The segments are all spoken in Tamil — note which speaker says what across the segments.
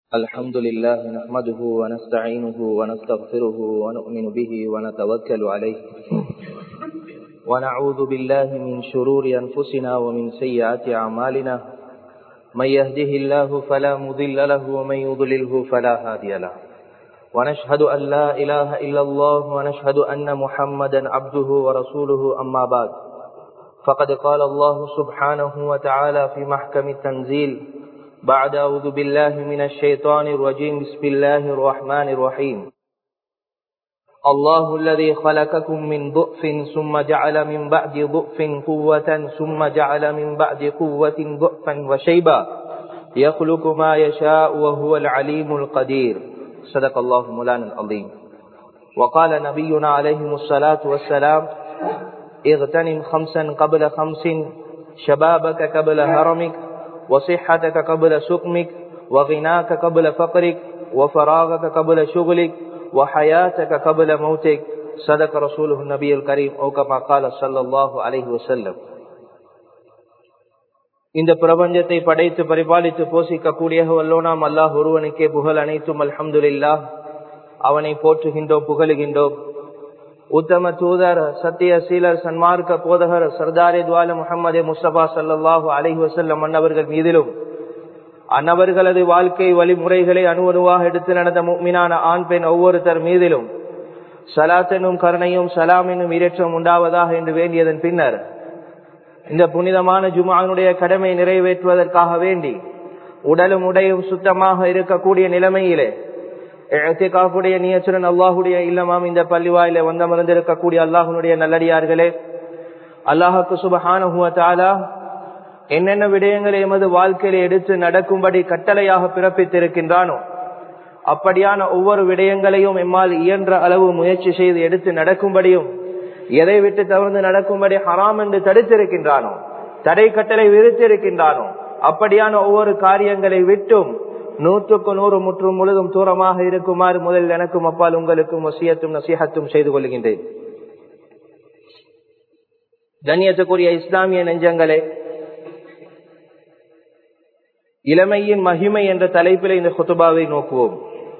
Speaker 1: الحمد لله نحمده ونستعينه ونستغفره ونؤمن به ونتوكل عليه ونعوذ بالله من شرور أنفسنا ومن سيئات أعمالنا من يهده الله فلا مضل له ومن يضلله فلا هادي له ونشهد أن لا إله إلا الله ونشهد أن محمدا عبده ورسوله أما بعد فقد قال الله سبحانه وتعالى في محكم التنزيل بعد أعوذ بالله من الشيطان الرجيم بسم الله الرحمن الرحيم الله الذي خلقكم من ضعف ثم جعل من بعد ضعف قوة ثم جعل من بعد قوة ضعفا وشيبا يخلق ما يشاء وهو العليم القدير صدق الله مولانا العظيم وقال نبينا عليه الصلاة والسلام اغتنم خمسا قبل خمس شبابك قبل هرمك وصحتك قبل سقمك وغناك قبل فقرك وفراغك قبل شغلك وحياتك قبل موتك صدق رسوله النبي الكريم او كما قال صلى الله عليه وسلم இந்த பிரபஞ்சத்தை படைத்து பரிபாலித்து போஷிக்க கூடிய வல்லோனாம் அல்லாஹ் ஒருவனுக்கே புகழ் அனைத்தும் அல்ஹம்துலில்லா அவனை போற்றுகின்றோம் புகழுகின்றோம் உத்தம தூதர் சத்திய சீலர் சன்மார்க்க போதகர் சர்தாரே துவால முகமது முஸ்தபா சல்லாஹூ அலஹி வசல்லம் அன்னவர்கள் மீதிலும் அன்னவர்களது வாழ்க்கை வழிமுறைகளை அணுவணுவாக எடுத்து நடந்த மீனான ஆண் பெண் ஒவ்வொருத்தர் மீதிலும் சலாத்தெனும் கருணையும் சலாம் என்னும் இரேற்றம் உண்டாவதாக என்று வேண்டியதன் பின்னர் இந்த புனிதமான ஜுமானுடைய கடமை நிறைவேற்றுவதற்காக வேண்டி உடலும் உடையும் சுத்தமாக இருக்கக்கூடிய நிலைமையிலே காப்புடைய நியச்சுடன் அல்லாஹுடைய இல்லமாம் இந்த பள்ளிவாயில வந்தமர்ந்திருக்கக்கூடிய அல்லாஹனுடைய நல்லடியார்களே அல்லாஹுக்கு சுபஹானுவத்தாலா என்னென்ன விடயங்களை எமது வாழ்க்கையில எடுத்து நடக்கும்படி கட்டளையாக பிறப்பித்திருக்கின்றானோ அப்படியான ஒவ்வொரு விடயங்களையும் எம்மால் இயன்ற அளவு முயற்சி செய்து எடுத்து நடக்கும்படியும் எதை விட்டு தவிர்த்து நடக்கும்படி ஹராம் என்று தடுத்திருக்கின்றானோ தடை கட்டளை விதித்திருக்கின்றானோ அப்படியான ஒவ்வொரு காரியங்களை விட்டும் நூற்றுக்கு நூறு முற்றும் முழுதும் தூரமாக இருக்குமாறு முதல் எனக்கும் அப்பால் உங்களுக்கும் வசியத்தும் நசீகத்தும் செய்து கொள்கின்றேன் கண்ணியத்துக்குரிய இஸ்லாமிய நெஞ்சங்களே இளமையின் மகிமை என்ற தலைப்பில் இந்த குத்துபாவை நோக்குவோம்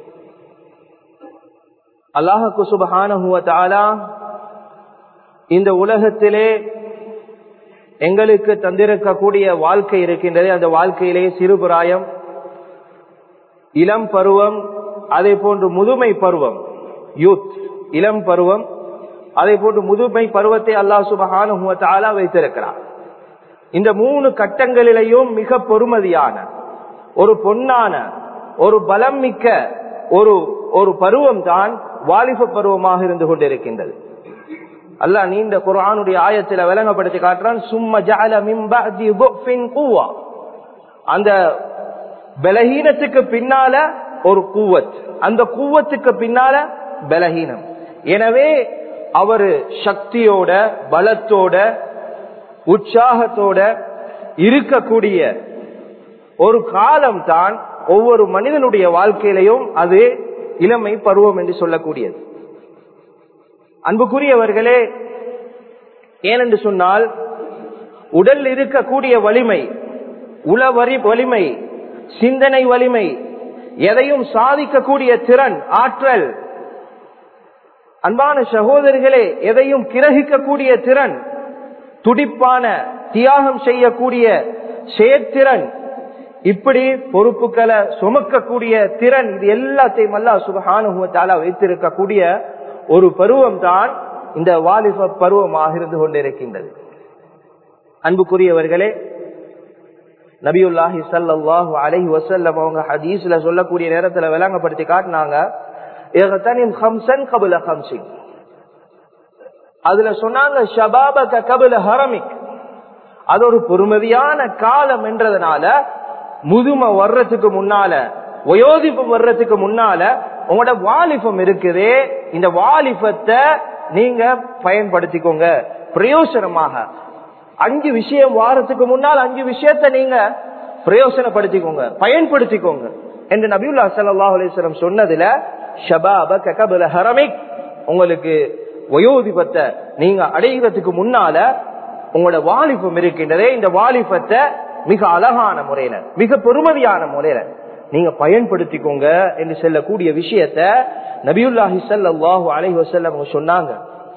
Speaker 1: அல்லாஹு சுபஹானா இந்த உலகத்திலே எங்களுக்கு தந்திருக்கக்கூடிய வாழ்க்கை இருக்கின்றது அந்த வாழ்க்கையிலே சிறுபிராயம் இளம் பருவம் அதே போன்று முதுமை பருவம் யூத் இளம் பருவம் அதே போன்று முதுமை பருவத்தை அல்லாஹ் சுபஹான வைத்திருக்கிறார் இந்த மூணு கட்டங்களிலேயும் மிக பொறுமதியான ஒரு பொன்னான ஒரு பலம் மிக்க ஒரு ஒரு பருவம் தான் வாலிப பருவமாக இருந்து கொண்டிருக்கின்றது அல்ல நீண்ட குரானுடைய ஆயத்தில் விளங்கப்படுத்தி காட்டுறான் சும்ம ஜால மிம்பா அந்த பலகீனத்துக்கு பின்னால ஒரு கூவத் அந்த கூவத்துக்கு பின்னால பலகீனம் எனவே அவரு சக்தியோட பலத்தோட உற்சாகத்தோட இருக்கக்கூடிய ஒரு காலம் தான் ஒவ்வொரு மனிதனுடைய வாழ்க்கையிலையும் அது இளமை பருவம் என்று சொல்லக்கூடியது அன்புக்குரியவர்களே ஏனென்று சொன்னால் உடல் இருக்கக்கூடிய வலிமை உளவரி வலிமை சிந்தனை வலிமை எதையும் சாதிக்கக்கூடிய திறன் ஆற்றல் அன்பான சகோதரிகளே எதையும் கிரகிக்கக்கூடிய திறன் துடிப்பான தியாகம் செய்யக்கூடிய செயற்திறன் இப்படி பொறுப்புகளை சுமக்கக்கூடிய திறன் இது எல்லாத்தையும் அல்லா சுபகானுபவத்தால வைத்திருக்கக்கூடிய ஒரு பருவம் தான் இந்த வாலிப பருவமாக இருந்து கொண்டிருக்கின்றது அன்புக்குரியவர்களே நபியுல்லாஹி சல்லாஹு அலஹி வசல்லம் அவங்க ஹதீஸ்ல சொல்லக்கூடிய நேரத்துல விளங்கப்படுத்தி காட்டினாங்க அதுல சொன்னாங்க ஷபாபக கபில ஹரமிக் அது ஒரு பொறுமதியான காலம் என்றதுனால முதுமை வர்றதுக்கு முன்னால வயோதிப்பு வர்றதுக்கு முன்னால உங்களோட வாலிபம் இருக்குதே இந்த வாலிபத்தை நீங்க பயன்படுத்திக்கோங்க பிரயோசனமாக அஞ்சு விஷயம் வாரத்துக்கு முன்னால் அஞ்சு விஷயத்த நீங்க பிரயோசனப்படுத்திக்கோங்க பயன்படுத்திக்கோங்க என்று நபியுல்லா சல்லாஹ் அலிஸ்லம் சொன்னதுல ஷபாப கபல ஹரமிக் உங்களுக்கு வயோதிபத்தை நீங்க அடைகிறதுக்கு முன்னால உங்களோட வாலிபம் இருக்கின்றதே இந்த வாலிபத்தை மிக அழகான முறையில மிக பெருமதியான முறையில நீங்க பயன்படுத்திக்கோங்க என்று சொல்லக்கூடிய விஷயத்த நபியுல்லாஹி ஸல்லல்லாஹு அலைஹி வஸல்லம் அவங்க சொன்னாங்க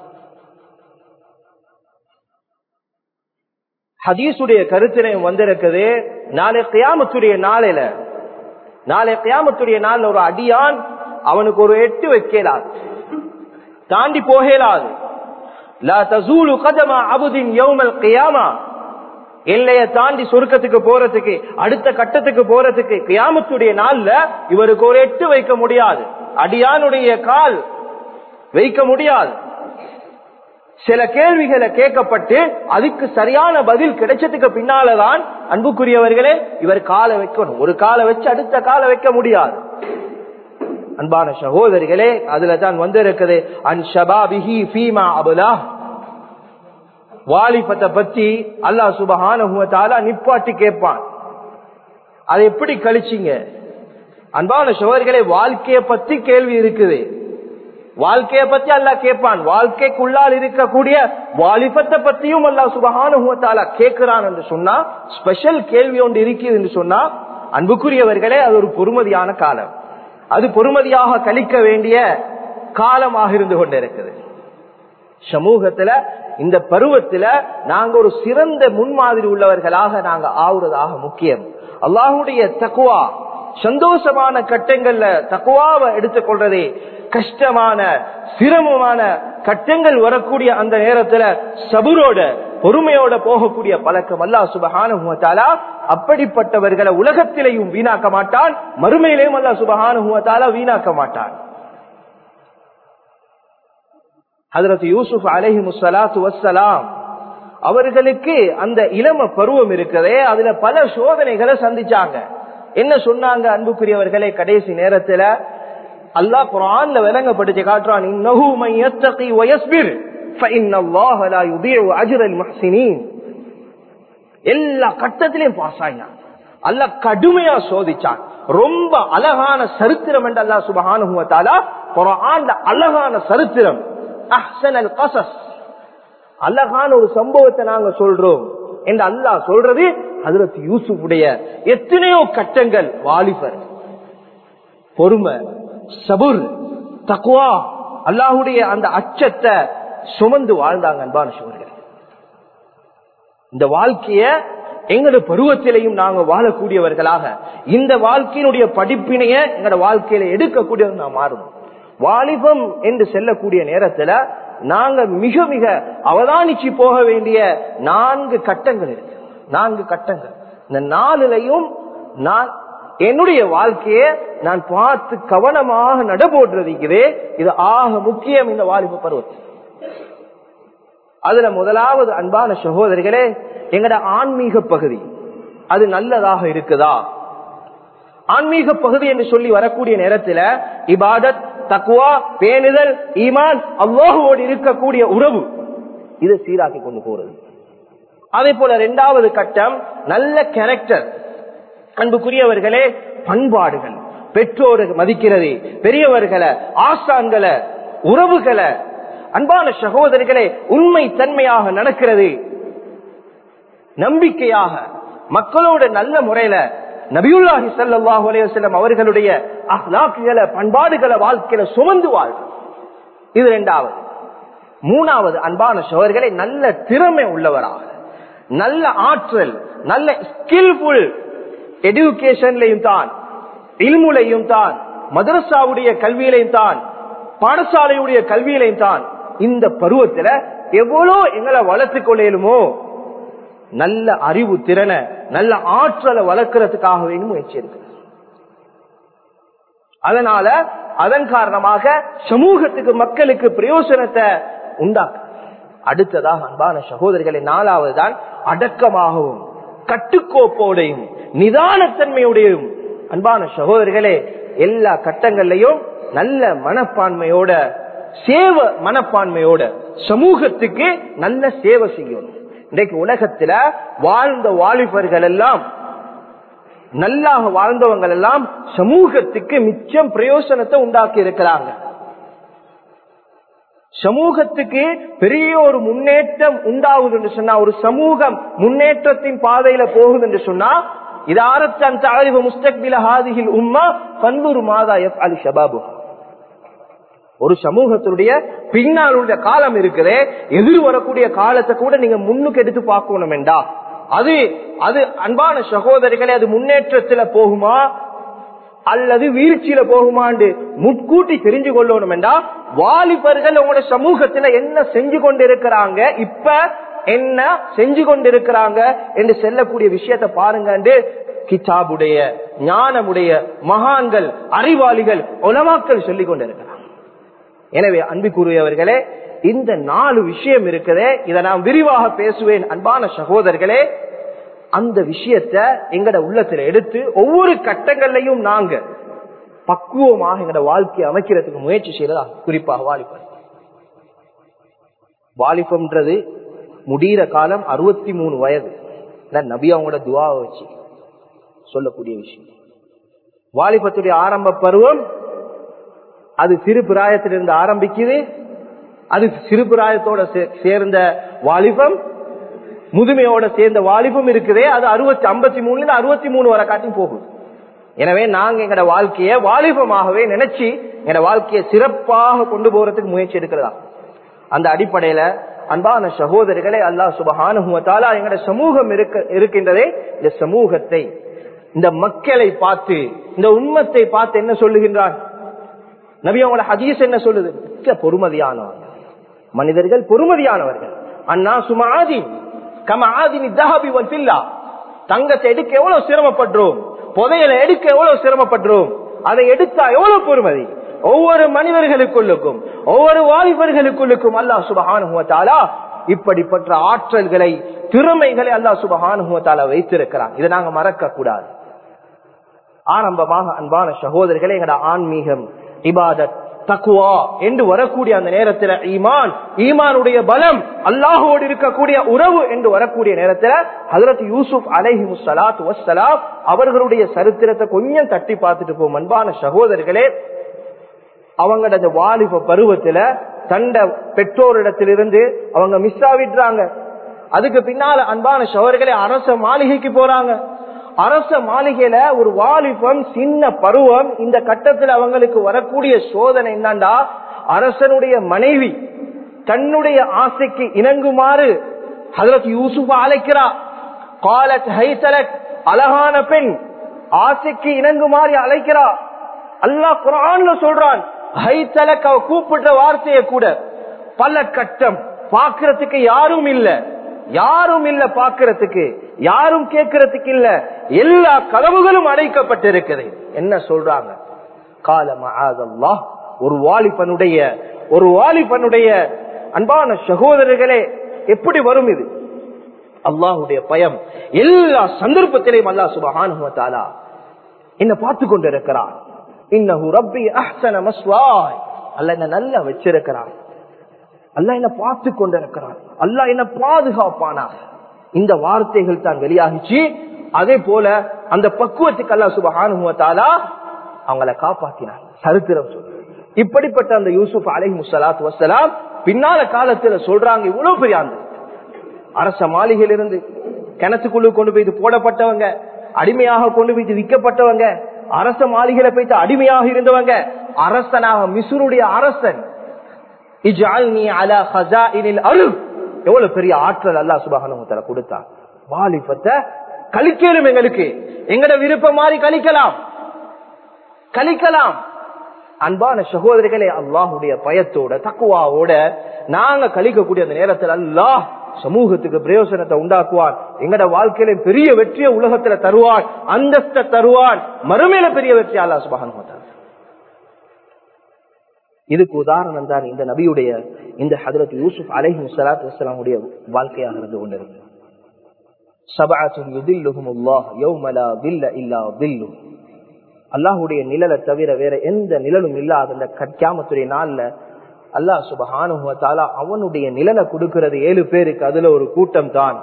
Speaker 1: ஹதீஸுடைய கருத்தினையும் வந்திருக்குது நாளை கியாமத்துடைய நாளையில நாளை கியாமத்துடைய நாள் ஒரு அடியான் அவனுக்கு ஒரு எட்டு வைக்கலாது தாண்டி போகலாது லா தசூலு கதமா அபுதின் யௌமல் கியாமா எல்லைய தாண்டி சொர்க்கத்துக்கு போறதுக்கு அடுத்த கட்டத்துக்கு போறதுக்கு கியாமத்துடைய நாள்ல இவருக்கு ஒரு எட்டு வைக்க முடியாது அடியானுடைய கால் வைக்க முடியாது சில கேள்விகளை கேட்கப்பட்டு அதுக்கு சரியான பதில் கிடைச்சதுக்கு பின்னாலதான் அன்புக்குரியவர்களே இவர் காலை வைக்கணும் ஒரு காலை வச்சு அடுத்த காலை வைக்க முடியாது அன்பான சகோதரிகளே அதுல தான் வந்திருக்குது அன் ஷபாபிஹி ஃபீமா அபுலா வாலிபத்தை பத்தி அல்லாஹ் சுபஹான நிப்பாட்டி கேட்பான் அதை எப்படி கழிச்சிங்க அன்பான சகோதரிகளே வாழ்க்கைய பத்தி கேள்வி இருக்குது வாழ்க்கைய பத்தி அல்லா கேட்பான் வாழ்க்கைக்குள்ளால் இருக்கக்கூடிய வாலிபத்தை பத்தியும் அல்லா சுபகான கேட்கிறான் என்று சொன்னா ஸ்பெஷல் கேள்வி ஒன்று இருக்குது என்று சொன்னா அன்புக்குரியவர்களே அது ஒரு பொறுமதியான காலம் அது பொறுமதியாக கழிக்க வேண்டிய காலமாக இருந்து கொண்டிருக்குது சமூகத்துல இந்த பருவத்துல நாங்க ஒரு சிறந்த முன்மாதிரி உள்ளவர்களாக நாங்க ஆகுறதாக முக்கியம் அல்லாஹுடைய தக்குவா சந்தோஷமான கட்டங்கள்ல தக்குவாவை எடுத்துக்கொள்றதே கஷ்டமான சிரமமான கட்டங்கள் வரக்கூடிய அந்த நேரத்துல சபுரோட பொறுமையோட போகக்கூடிய பழக்கம் அல்லா சுபஹானுவத்தாலா அப்படிப்பட்டவர்களை உலகத்திலையும் வீணாக்க மாட்டான் மறுமையிலையும் அல்லா சுபஹானுவத்தாலா வீணாக்க மாட்டான் ஹதரத் யூசுப் அலஹி முசலாத்து வசலாம் அவர்களுக்கு அந்த இளம பருவம் இருக்கிறதே அதுல பல சோதனைகளை சந்திச்சாங்க என்ன சொன்னாங்க அன்புக்குரியவர்களே கடைசி நேரத்துல அல்லாஹ் குரான்ல விளங்கப்படுத்தி காட்டுறான் இன்னஹு மன் யத்தகி வயஸ்பிர் فإن الله لا يضيع أجر المحسنين எல்லா கட்டத்திலையும் பாஸ் ஆயினான் அல்ல கடுமையா சோதிச்சான் ரொம்ப அழகான சரித்திரம் என்று அல்லா சுபஹானுவத்தாலா குரான்ல அழகான சரித்திரம் அஹ்சனல் கசஸ் அழகான ஒரு சம்பவத்தை நாங்க சொல்றோம் என்று அல்லாஹ் சொல்றது ஹதரத் யூசுஃபுடைய எத்தனையோ கட்டங்கள் வாலிபர் பொறுமை சபுர் தக்குவா அல்லாஹுடைய அந்த அச்சத்தை சுமந்து வாழ்ந்தாங்க அன்பான சிவர்கள் இந்த வாழ்க்கைய எங்களோட பருவத்திலையும் நாங்க வாழக்கூடியவர்களாக இந்த வாழ்க்கையினுடைய படிப்பினைய எங்களோட வாழ்க்கையில எடுக்கக்கூடியவர் நான் மாறணும் வாலிபம் என்று செல்லக்கூடிய நேரத்துல நாங்க மிக மிக அவதானிச்சு போக வேண்டிய நான்கு கட்டங்கள் இருக்கு நான்கு கட்டங்கள் இந்த நாலுலையும் நான் என்னுடைய வாழ்க்கையை நான் பார்த்து கவனமாக நடபோடுறதுக்குதே இது ஆக முக்கியம் இந்த வாலிப பருவத்தில் அதுல முதலாவது அன்பான சகோதரிகளே எங்கட ஆன்மீக பகுதி அது நல்லதாக இருக்குதா ஆன்மீக பகுதி என்று சொல்லி வரக்கூடிய நேரத்தில் இபாதத் தக்குவா பேணுதல் ஈமான் அவ்வாஹுவோடு இருக்கக்கூடிய உறவு இதை சீராக்கி கொண்டு போறது அதே போல இரண்டாவது கட்டம் நல்ல கேரக்டர் அன்புக்குரியவர்களே பண்பாடுகள் பெற்றோரை மதிக்கிறது பெரியவர்களை ஆசான்களை உறவுகளை அன்பான சகோதரிகளே உண்மை தன்மையாக நடக்கிறது நம்பிக்கையாக மக்களோட நல்ல முறையில நபியுல்லாஹி சல்லாஹூ அலையம் அவர்களுடைய அஹ்லாக்குகளை பண்பாடுகளை வாழ்க்கையில சுமந்து வாழ் இது இரண்டாவது மூணாவது அன்பான சோழர்களை நல்ல திறமை உள்ளவராக நல்ல ஆற்றல் நல்ல ஸ்கில்ஃபுல் எடுகேஷன்லையும் தான் இல்முலையும் தான் மதரசாவுடைய கல்வியிலையும் தான் பாடசாலையுடைய கல்வியிலையும் தான் இந்த பருவத்துல எவ்வளோ எங்களை வளர்த்துக் கொள்ளலுமோ நல்ல அறிவு திறனை நல்ல ஆற்றலை வளர்க்கறதுக்காக முயற்சி இருக்கு அதனால அதன் காரணமாக சமூகத்துக்கு மக்களுக்கு பிரயோசனத்தை உண்டாக்கு அடுத்ததாக அன்பான சகோதரிகளை நாலாவது தான் அடக்கமாகவும் கட்டுக்கோப்போடையும் நிதானத்தன்மையுடையும் அன்பான சகோதரிகளே எல்லா கட்டங்கள்லையும் நல்ல மனப்பான்மையோட சேவ மனப்பான்மையோட சமூகத்துக்கு நல்ல சேவை செய்யணும் இன்றைக்கு உலகத்துல வாழ்ந்த வாலிபர்கள் எல்லாம் நல்லாக வாழ்ந்தவங்க எல்லாம் சமூகத்துக்கு மிச்சம் பிரயோசனத்தை உண்டாக்கி இருக்கிறாங்க சமூகத்துக்கு பெரிய ஒரு முன்னேற்றம் உண்டாகுது என்று சொன்னா ஒரு சமூகம் முன்னேற்றத்தின் பாதையில போகுது என்று சொன்னா இது ஆரத்தான் தாரிவு முஸ்தக்பில ஹாதிஹில் உம்மா பன்முரு மாதா எஃப் அலி ஷபாபு ஒரு சமூகத்தினுடைய பின்னாளுடைய காலம் இருக்குதே எதிர் வரக்கூடிய காலத்தை கூட நீங்க முன்னுக்கு எடுத்து பார்க்கணும் என்றா அது அது அன்பான சகோதரிகளே அது முன்னேற்றத்துல போகுமா அல்லது வீழ்ச்சியில போகுமாண்டு முட்கூட்டி தெரிஞ்சு கொள்ளணும் என்றா வாலிபர்கள் உங்களோட சமூகத்துல என்ன செஞ்சு கொண்டிருக்கிறாங்க இப்ப என்ன செஞ்சு கொண்டிருக்கிறாங்க என்று செல்லக்கூடிய விஷயத்தை பாருங்க கிதாபுடைய ஞானமுடைய மகான்கள் அறிவாளிகள் உலமாக்கள் சொல்லிக் கொண்டிருக்கிறாங்க எனவே அன்பிற்குரியவர்களே இந்த நாலு விஷயம் இருக்குதே இதை நான் விரிவாக பேசுவேன் அன்பான சகோதரர்களே அந்த விஷயத்த எங்கட உள்ளத்துல எடுத்து ஒவ்வொரு கட்டங்கள்லையும் நாங்க பக்குவமாக எங்கட வாழ்க்கையை அமைக்கிறதுக்கு முயற்சி செய்யறதா குறிப்பாக வாலிபர் வாலிபம்ன்றது முடிகிற காலம் அறுபத்தி மூணு வயது நபி அவங்களோட துவாவை வச்சு சொல்லக்கூடிய விஷயம் வாலிபத்துடைய ஆரம்ப பருவம் அது சிறு பிராயத்திலிருந்து ஆரம்பிக்குது அது சிறு பிராயத்தோட சேர்ந்த வாலிபம் முதுமையோட சேர்ந்த வாலிபம் இருக்குதே அது அறுபத்தி ஐம்பத்தி மூணுல அறுபத்தி மூணு வரை காட்டி போகுது எனவே நாங்க எங்கட வாழ்க்கைய வாலிபமாகவே நினைச்சு எங்கட வாழ்க்கையை சிறப்பாக கொண்டு போறதுக்கு முயற்சி எடுக்கிறதா அந்த அடிப்படையில அன்பான சகோதரிகளே அல்லா சுபகானுவத்தாலா எங்கட சமூகம் இருக்க இருக்கின்றதே இந்த சமூகத்தை இந்த மக்களை பார்த்து இந்த உண்மத்தை பார்த்து என்ன சொல்லுகின்றான் நபி அவங்களோட ஹதீஸ் என்ன சொல்லுது மிக்க பொறுமதியானவர்கள் மனிதர்கள் பொறுமதியானவர்கள் அண்ணா சுமாதி கம ஆதினி தஹபி வல்பில்லா தங்கத்தை எடுக்க எவ்வளவு சிரமப்படுறோம் புதையலை எடுக்க எவ்வளவு சிரமப்படுறோம் அதை எடுத்தா எவ்வளவு பொறுமதி ஒவ்வொரு மனிதர்களுக்குள்ளுக்கும் ஒவ்வொரு வாலிபர்களுக்குள்ளுக்கும் அல்லாஹ் சுபஹானுவத்தாலா இப்படிப்பட்ட ஆற்றல்களை திறமைகளை அல்லாஹ் சுபஹானுவத்தாலா வைத்திருக்கிறான் இதை நாங்க மறக்க கூடாது ஆரம்பமாக அன்பான சகோதரர்களே எங்கட ஆன்மீகம் இபாதத் தக்குவா என்று வரக்கூடிய அந்த நேரத்தில் ஈமான் ஈமானுடைய பலம் அல்லாஹோடு இருக்கக்கூடிய உறவு என்று வரக்கூடிய நேரத்தில் ஹதரத் யூசுப் அலைஹி முசலாத் வசலாம் அவர்களுடைய சரித்திரத்தை கொஞ்சம் தட்டி பார்த்துட்டு போகும் அன்பான சகோதரர்களே அவங்களோட அந்த வாலிப பருவத்துல தண்ட பெற்றோரிடத்திலிருந்து அவங்க மிஸ் ஆவிடுறாங்க அதுக்கு பின்னால அன்பான சகோதரர்களே அரச மாளிகைக்கு போறாங்க அரச மாளிகையில ஒரு வாலிபம் சின்ன பருவம் இந்த கட்டத்தில் அவங்களுக்கு வரக்கூடிய சோதனை என்னண்டா அரசனுடைய மனைவி தன்னுடைய ஆசைக்கு இணங்குமாறு ஹதரத் யூசுப் அழைக்கிறா காலத் ஹைசலக் அழகான பெண் ஆசைக்கு இணங்குமாறு அழைக்கிறா அல்லாஹ் குரான்ல சொல்றான் ஹைசலக் அவ கூப்பிட்ட வார்த்தையை கூட பல கட்டம் பாக்குறதுக்கு யாரும் இல்ல யாரும் இல்ல பாக்குறதுக்கு யாரும் கேட்கறதுக்கு இல்ல எல்லா கதவுகளும் அடைக்கப்பட்டிருக்குது என்ன சொல்றாங்க காலமா ஒரு வாலிபனுடைய ஒரு வாலிபனுடைய அன்பான சகோதரர்களே எப்படி வரும் இது அல்லாஹுடைய பயம் எல்லா சந்தர்ப்பத்திலையும் அல்லா சுபஹானுவத்தாலா என்ன பார்த்து கொண்டிருக்கிறான் இன்னஹு ரப்பி அஹ்சன மஸ்வாய் அல்ல என்ன நல்லா வச்சிருக்கிறான் அல்ல என்ன பார்த்து கொண்டிருக்கிறான் அல்ல என்ன பாதுகாப்பானா இந்த வார்த்தைகள் தான் வெளியாகிச்சு அதே போல அந்த பக்குவத்துக்கு அல்லா சுபஹானுவத்தாலா அவங்களை காப்பாத்தினான் சரித்திரம் சொல்லு இப்படிப்பட்ட அந்த யூசுப் அலஹி முசலாத் வசலாம் பின்னால காலத்துல சொல்றாங்க இவ்வளவு பெரிய அந்த அரச மாளிகையிலிருந்து கிணத்துக்குள்ளு கொண்டு போய் போடப்பட்டவங்க அடிமையாக கொண்டு போய் விற்கப்பட்டவங்க அரச மாளிகையில போய்த்து அடிமையாக இருந்தவங்க அரசனாக மிசுருடைய அரசன் எவ்வளவு பெரிய ஆற்றல் அல்லா சுபாகனத்துல கொடுத்தான் வாலிபத்தை கழிக்கலும் எங்களுக்கு எங்கட விருப்பம் மாதிரி கழிக்கலாம் கழிக்கலாம் அன்பான சகோதரிகளே அல்லாஹுடைய பயத்தோட தக்குவாவோட நாங்க கழிக்கக்கூடிய அந்த நேரத்தில் அல்லாஹ் சமூகத்துக்கு பிரயோசனத்தை உண்டாக்குவான் எங்கட வாழ்க்கையில பெரிய வெற்றிய உலகத்துல தருவான் அந்தஸ்த தருவான் மறுமையில பெரிய வெற்றி அல்லா சுபாகன் இதுக்கு உதாரணம் தான் இந்த நபியுடைய இந்த ஹதரத் யூசுப் அலஹி சலாத் வசலாமுடைய வாழ்க்கையாக இருந்து கொண்டிருக்கு அல்லாஹுடைய நிழலை தவிர வேற எந்த நிழலும் இல்லாத அந்த கட்காமத்துடைய நாள்ல அல்லாஹ் சுபஹானுவத்தாலா அவனுடைய நிழலை கொடுக்கிறது ஏழு பேருக்கு அதுல ஒரு கூட்டம் தான்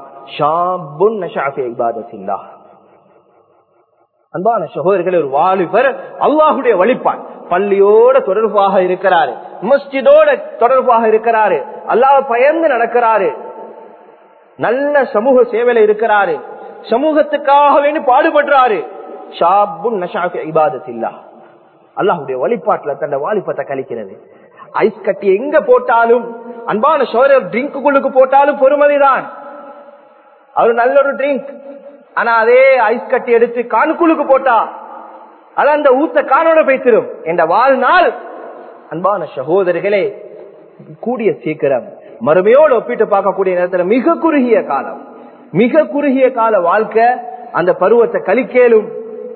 Speaker 1: அன்பான சகோதரர்களே ஒரு வாலிபர் அல்லாஹுடைய வழிபான் பள்ளியோட தொடர்பாக இருக்கிறாரு மஸ்ஜிதோட தொடர்பாக இருக்கிறாரு அல்லாஹ் பயந்து நடக்கிறாரு நல்ல சமூக சேவையில இருக்கிறாரு சமூகத்துக்காக வேண்டி பாடுபடுறாரு ஷாபுன் நஷாஃபி இபாதத்தில்லா அல்லாஹுடைய வழிபாட்டுல தன்னை வாலிபத்தை கழிக்கிறது ஐஸ் கட்டி எங்க போட்டாலும் அன்பான சோழர் ட்ரிங்க்குள்ளுக்கு போட்டாலும் பொறுமதிதான் அது நல்ல ஒரு ட்ரிங்க் ஆனா அதே ஐஸ் கட்டி எடுத்து காணுக்குள்ளுக்கு போட்டா அது அந்த ஊத்த காணோட பேசிடும் என்ற வாழ்நாள் அன்பான சகோதரிகளே கூடிய சீக்கிரம் மறுமையோடு ஒப்பிட்டு பார்க்கக்கூடிய நேரத்தில் மிக குறுகிய காலம் மிக குறுகிய கால வாழ்க்கை அந்த பருவத்தை கழிக்கேலும்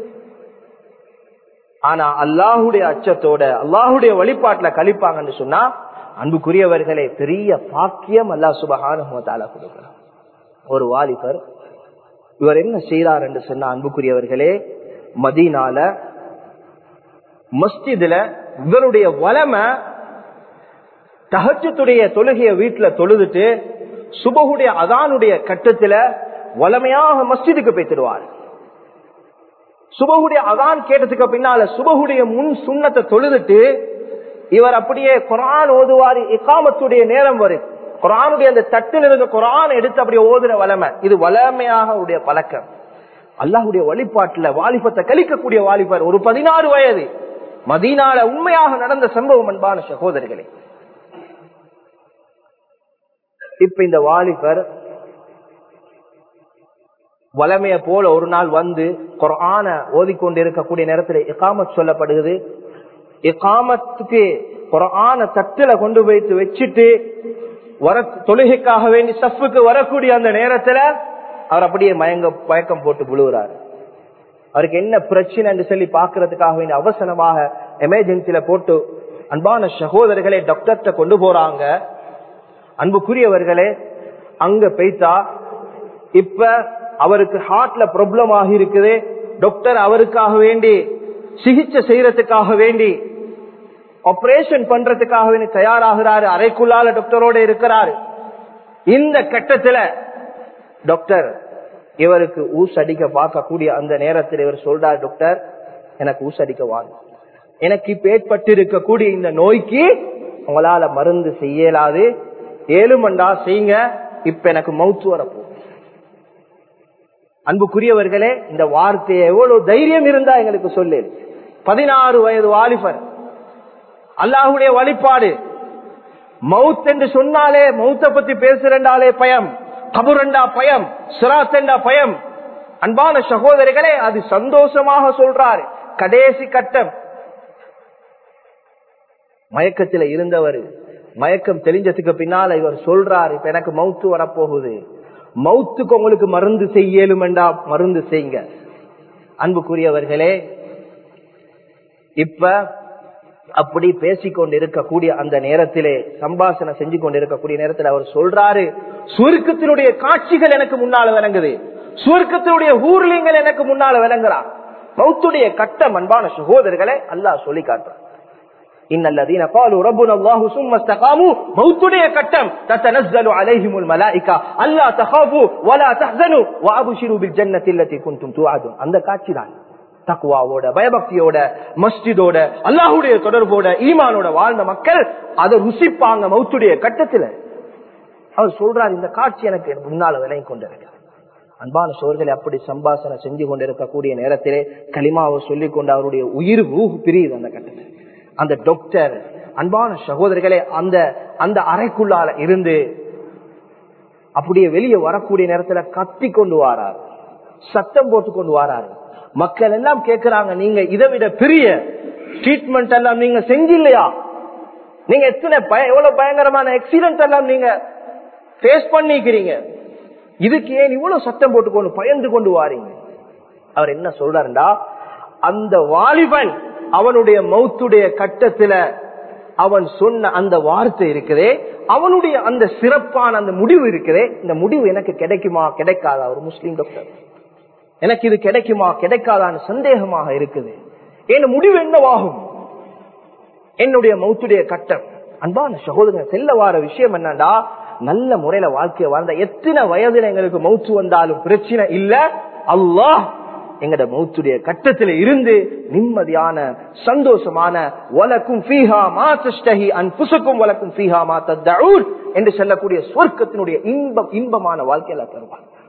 Speaker 1: ஆனா அல்லாஹுடைய அச்சத்தோட அல்லாஹுடைய வழிபாட்டுல கழிப்பாங்கன்னு சொன்னா அன்புக்குரியவர்களே பெரிய பாக்கியம் அல்லாஹ் சுபகான கொடுக்கலாம் ஒரு வாலிபர் இவர் என்ன செய்யறார் என்று சொன்னா அன்புக்குரியவர்களே மதீனால மஸ்ஜிதுல இவருடைய வளமை தகச்சத்துடைய தொழுகைய வீட்டுல தொழுதுட்டு சுபகுடைய அதானுடைய கட்டத்துல வளமையாக மஸ்ஜிதுக்கு போய்த்திடுவார் சுபகுடைய அதான் கேட்டதுக்கு பின்னால சுபகுடைய முன் சுண்ணத்தை தொழுதுட்டு இவர் அப்படியே குரான் ஓதுவார் இக்காமத்துடைய நேரம் வரும் குரானுடைய அந்த தட்டில் இருந்த குரான் எடுத்து அப்படியே ஓதுற வளமை இது வளமையாக உடைய பழக்கம் அல்லாஹுடைய வழிபாட்டுல வாலிபத்தை கழிக்கக்கூடிய வாலிபர் ஒரு பதினாறு வயது மதீனால உண்மையாக நடந்த சம்பவம் அன்பான சகோதரர்களே இப்ப இந்த வாலிபர் வளமைய போல ஒரு நாள் வந்து குரான ஓதிக்கொண்டு இருக்கக்கூடிய நேரத்தில் இக்காமத் சொல்லப்படுகிறது இக்காமத்துக்கு குரான தட்டுல கொண்டு போய்த்து வச்சுட்டு வர தொழுகைக்காக வேண்டி சஃபுக்கு வரக்கூடிய அந்த நேரத்துல அவர் அப்படியே மயங்க மயக்கம் போட்டு விழுகிறார் அவருக்கு என்ன பிரச்சனை சொல்லி பாக்குறதுக்காக வேண்டிய அவசரமாக எமர்ஜென்சில போட்டு அன்பான சகோதரர்களை டாக்டர்கிட்ட கொண்டு போறாங்க அன்புக்குரியவர்களே அங்க பெய்தா இப்ப அவருக்கு ஹார்ட்ல ப்ராப்ளம் ஆகி இருக்குது டாக்டர் அவருக்காக வேண்டி சிகிச்சை செய்யறதுக்காக வேண்டி ஆபரேஷன் பண்றதுக்காக வேண்டி தயாராகிறாரு அறைக்குள்ளால டாக்டரோட இருக்கிறாரு இந்த கட்டத்துல டாக்டர் இவருக்கு ஊஸ் அடிக்க பார்க்கக்கூடிய அந்த நேரத்தில் இவர் சொல்றார் டாக்டர் எனக்கு ஊஸ் அடிக்க வாங்க எனக்கு இப்ப ஏற்பட்டு இருக்கக்கூடிய இந்த நோய்க்கு உங்களால மருந்து செய்யலாது ஏழுமண்டா செய்யுங்க இப்ப எனக்கு மவுத்து வரப்போ அன்புக்குரியவர்களே இந்த வார்த்தையை எவ்வளவு தைரியம் இருந்தா எங்களுக்கு சொல்லு பதினாறு வயது வாலிபர் அல்லாஹுடைய வழிபாடு மவுத் என்று சொன்னாலே மவுத்த பத்தி பேசுறண்டாலே பயம் கபுரண்டா பயம் சிராத்தண்டா பயம் அன்பான சகோதரிகளே அது சந்தோஷமாக சொல்றாரு கடைசி கட்டம் மயக்கத்துல இருந்தவர் மயக்கம் தெரிஞ்சதுக்கு பின்னால இவர் சொல்றாரு இப்ப எனக்கு மவுத்து வரப்போகுது மவுத்துக்கு உங்களுக்கு மருந்து செய்யலுமெண்டா மருந்து செய்யுங்க அன்புக்குரியவர்களே இப்ப அப்படி பேசிக்கொண்டு இருக்கக்கூடிய அந்த நேரத்திலே சம்பாஷணை செஞ்சு கொண்டு இருக்கக்கூடிய நேரத்தில் அவர் சொல்றாரு சுருக்கத்தினுடைய காட்சிகள் எனக்கு முன்னால விளங்குது சுருக்கத்தினுடைய ஊர்லிங்கள் எனக்கு முன்னால விளங்குறான் மௌத்துடைய கட்டம் அன்பான சகோதரர்களை அல்லாஹ் சொல்லி காட்டுறான் இன்னல்லதீன قالوا ربنا الله ثم استقاموا மௌத்துடைய கட்டம் تتنزل عليهم الملائكه الا تخافوا ولا تحزنوا وابشروا بالجنه التي كنتم توعدون அந்த காட்சி தான் தக்குவாவோட பயபக்தியோட மஸ்ஜிதோட அல்லாஹுடைய தொடர்போட ஈமானோட வாழ்ந்த மக்கள் அதை ருசிப்பாங்க மௌத்துடைய கட்டத்துல அவர் சொல்றார் இந்த காட்சி எனக்கு முன்னால விலகி கொண்டிருக்க அன்பான சோர்களை அப்படி சம்பாசனை செஞ்சு கொண்டிருக்கக்கூடிய நேரத்திலே களிமாவை சொல்லிக் கொண்டு அவருடைய உயிர் ரூஹ் பிரியுது அந்த கட்டத்தில் அந்த டாக்டர் அன்பான சகோதரர்களே அந்த அந்த அறைக்குள்ளால இருந்து அப்படியே வெளியே வரக்கூடிய நேரத்துல கத்தி கொண்டு வாரார் சத்தம் போட்டு கொண்டு வாராரு மக்கள் எல்லாம் கேட்கிறாங்க நீங்க இதை விட பெரிய ட்ரீட்மெண்ட் எல்லாம் நீங்க செஞ்சில்லையா நீங்க எத்தனை பய எவ்வளவு பயங்கரமான ஆக்சிடென்ட் எல்லாம் நீங்க பேஸ் பண்ணிக்கிறீங்க இதுக்கு ஏன் இவ்வளவு சத்தம் போட்டுக்கொண்டு பயந்து கொண்டு வாரீங்க அவர் என்ன சொல்றாருண்டா அந்த வாலிபன் அவனுடைய மௌத்துடைய கட்டத்துல அவன் சொன்ன அந்த வார்த்தை இருக்குதே அவனுடைய அந்த சிறப்பான அந்த முடிவு இருக்குதே இந்த முடிவு எனக்கு கிடைக்குமா கிடைக்காதா ஒரு முஸ்லீம் டாக்டர் எனக்கு இது கிடைக்குமா கிடைக்காதான்னு சந்தேகமாக இருக்குது என் முடிவு என்னவாகும் என்னுடைய மௌத்துடைய கட்டம் அன்பான சகோதரன் செல்ல வார விஷயம் என்னண்டா நல்ல முறையில வாழ்க்கைய வாழ்ந்த எத்தனை வயதுல எங்களுக்கு மௌத்து வந்தாலும் பிரச்சனை இல்ல அல்லாஹ் எங்கட மௌத்துடைய கட்டத்தில் இருந்து நிம்மதியான சந்தோஷமான வலக்கும் ஃபீஹா மா தஷ்டஹி அன்புசுக்கும் வலக்கும் ஃபீஹா மா தத்தஊன் என்று சொல்லக்கூடிய சொர்க்கத்தினுடைய இன்பம் இன்பமான வாழ்க்கையில தருவான்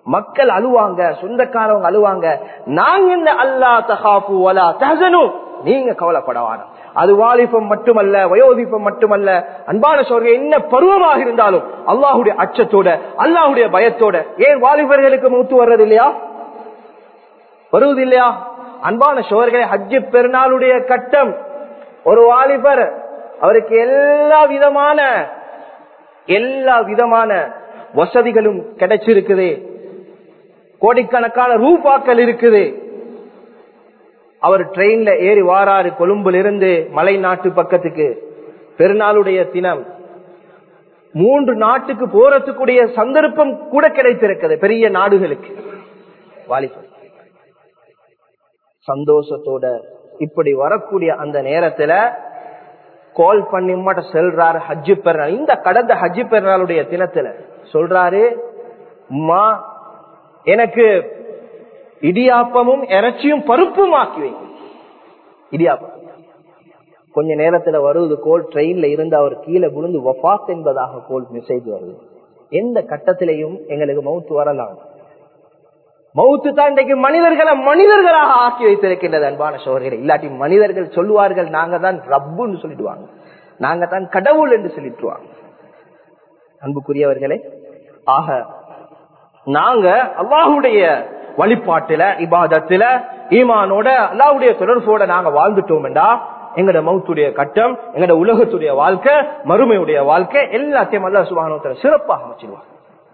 Speaker 1: மக்கள் அழுவாங்க சொந்தக்காரவங்க அழுவாங்க நாங்க இந்த அல்லா தகாப்பு வலா தகனு நீங்க கவலைப்படவான அது வாலிபம் மட்டுமல்ல வயோதிபம் மட்டுமல்ல அன்பான சோழர்கள் என்ன பருவமாக இருந்தாலும் அல்லாஹுடைய அச்சத்தோட அல்லாஹுடைய பயத்தோட ஏன் வாலிபர்களுக்கு மூத்து வர்றது இல்லையா வருவது இல்லையா அன்பான சோழர்களே ஹஜ்ஜு பெருநாளுடைய கட்டம் ஒரு வாலிபர் அவருக்கு எல்லா விதமான எல்லா விதமான வசதிகளும் கிடைச்சிருக்குது கோடிக்கணக்கான ரூபாக்கள் இருக்குது அவர் ட்ரெயின்ல ஏறி வாராரு கொழும்புல இருந்து மலை நாட்டு பக்கத்துக்கு பெருநாளுடைய தினம் மூன்று நாட்டுக்கு போறதுக்குரிய சந்தர்ப்பம் கூட கிடைத்திருக்கிறது பெரிய நாடுகளுக்கு வாலிபர் சந்தோஷத்தோட இப்படி வரக்கூடிய அந்த நேரத்துல கால் பண்ணி மட்டும் செல்றாரு ஹஜ்ஜு பெருநாள் இந்த கடந்த ஹஜ்ஜு பெருநாளுடைய தினத்துல சொல்றாரு அம்மா எனக்கு இடியாப்பமும் இறைச்சியும் பருப்பும் ஆக்கி வைங்க இடியாப்பம் கொஞ்ச நேரத்துல வருவது கோல் ட்ரெயின்ல இருந்து அவர் கீழே விழுந்து வபாத் என்பதாக கோல் மெசேஜ் வருது எந்த கட்டத்திலையும் எங்களுக்கு மவுத்து வரலாம் மவுத்து தான் இன்றைக்கு மனிதர்களை மனிதர்களாக ஆக்கி வைத்திருக்கின்றது அன்பான சோழர்கள் இல்லாட்டி மனிதர்கள் சொல்லுவார்கள் நாங்க தான் ரப்புன்னு சொல்லிடுவாங்க நாங்க தான் கடவுள் என்று சொல்லிட்டுவாங்க அன்புக்குரியவர்களே ஆக நாங்க அல்லாஹுடைய வழிபாட்டுல இபாதத்துல ஈமானோட அல்லாவுடைய தொடர்போட நாங்க வாழ்ந்துட்டோம் என்றா எங்கட மௌத்துடைய கட்டம் எங்கட உலகத்துடைய வாழ்க்கை மறுமையுடைய வாழ்க்கை எல்லாத்தையும் அல்லா சுபானோத்தர சிறப்பாக அமைச்சிடுவாங்க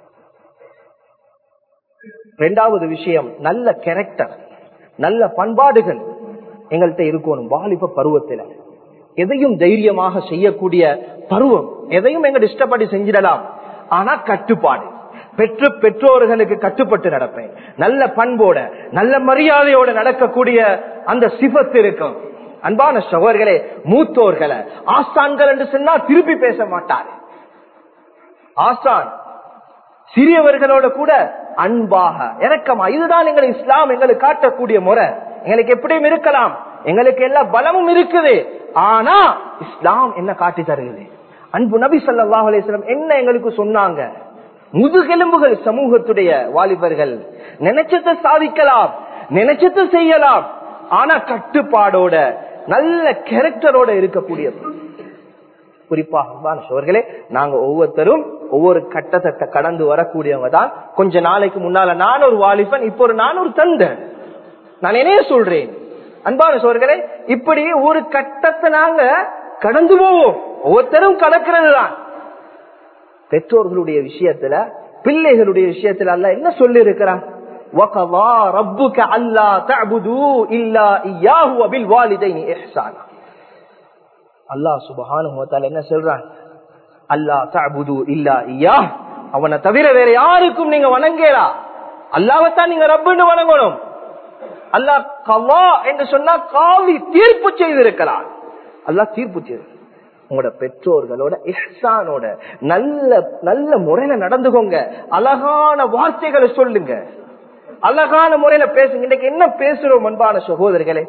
Speaker 1: ரெண்டாவது விஷயம் நல்ல கேரக்டர் நல்ல பண்பாடுகள் எங்கள்கிட்ட இருக்கணும் வாலிப பருவத்துல எதையும் தைரியமாக செய்யக்கூடிய பருவம் எதையும் எங்க இஷ்டப்படி செஞ்சிடலாம் ஆனா கட்டுப்பாடு பெற்று பெற்றோர்களுக்கு கட்டுப்பட்டு நடப்பேன் நல்ல பண்போட நல்ல மரியாதையோட நடக்கக்கூடிய அந்த சிபத்து இருக்கும் அன்பான சகோதர்களே மூத்தோர்களை ஆசான்கள் என்று சொன்னா திருப்பி பேச மாட்டார் ஆசான் சிறியவர்களோட கூட அன்பாக இறக்கமா இதுதான் எங்கள் இஸ்லாம் எங்களுக்கு காட்டக்கூடிய முறை எங்களுக்கு எப்படியும் இருக்கலாம் எங்களுக்கு எல்லா பலமும் இருக்குது ஆனா இஸ்லாம் என்ன காட்டி தருகிறது அன்பு நபி ஸல்லல்லாஹு அலைஹி வஸல்லம் என்ன எங்களுக்கு சொன்னாங்க முதுகெலும்புகள் சமூகத்துடைய வாலிபர்கள் நினைச்சதை சாதிக்கலாம் நினைச்சதை செய்யலாம் ஆனா கட்டுப்பாடோட நல்ல கேரக்டரோட இருக்கக்கூடிய குறிப்பாக சோர்களே நாங்க ஒவ்வொருத்தரும் ஒவ்வொரு கட்டத்தை கடந்து வரக்கூடியவங்க தான் கொஞ்ச நாளைக்கு முன்னால நான் ஒரு வாலிபன் இப்போ ஒரு நான் ஒரு தந்தை நான் என்னைய சொல்றேன் அன்பான சோர்களே இப்படி ஒரு கட்டத்தை நாங்க கடந்து போவோம் ஒவ்வொருத்தரும் கடக்கிறது தான் பெற்றோர்களுடைய விஷயத்துல பிள்ளைகளுடைய விஷயத்துல அல்ல என்ன சொல்லி இருக்கிறான் وَقَضَى رَبُّكَ أَلَّا تَعْبُدُوا إِلَّا إِيَّاهُ وَبِالْوَالِدَيْنِ إِحْسَانًا அல்லாஹ் சுபஹானஹு வ தஆலா என்ன சொல்றான் அல்லா தஅபுது இல்லா இய்யா அவனை தவிர வேற யாருக்கும் நீங்க வணங்கேரா அல்லாஹ்வைத்தான் நீங்க ரப்புன்னு வணங்கணும் அல்லாஹ் கவா என்று சொன்னா காவி தீர்ப்பு செய்திருக்கிறான் அல்லாஹ் தீர்ப்பு செய்து உங்களோட பெற்றோர்களோட இஹ்சானோட நல்ல நல்ல முறையில நடந்துகோங்க அழகான வார்த்தைகளை சொல்லுங்க அழகான முறையில பேசுங்க இன்னைக்கு என்ன பேசுறோம் அன்பான சகோதரர்களே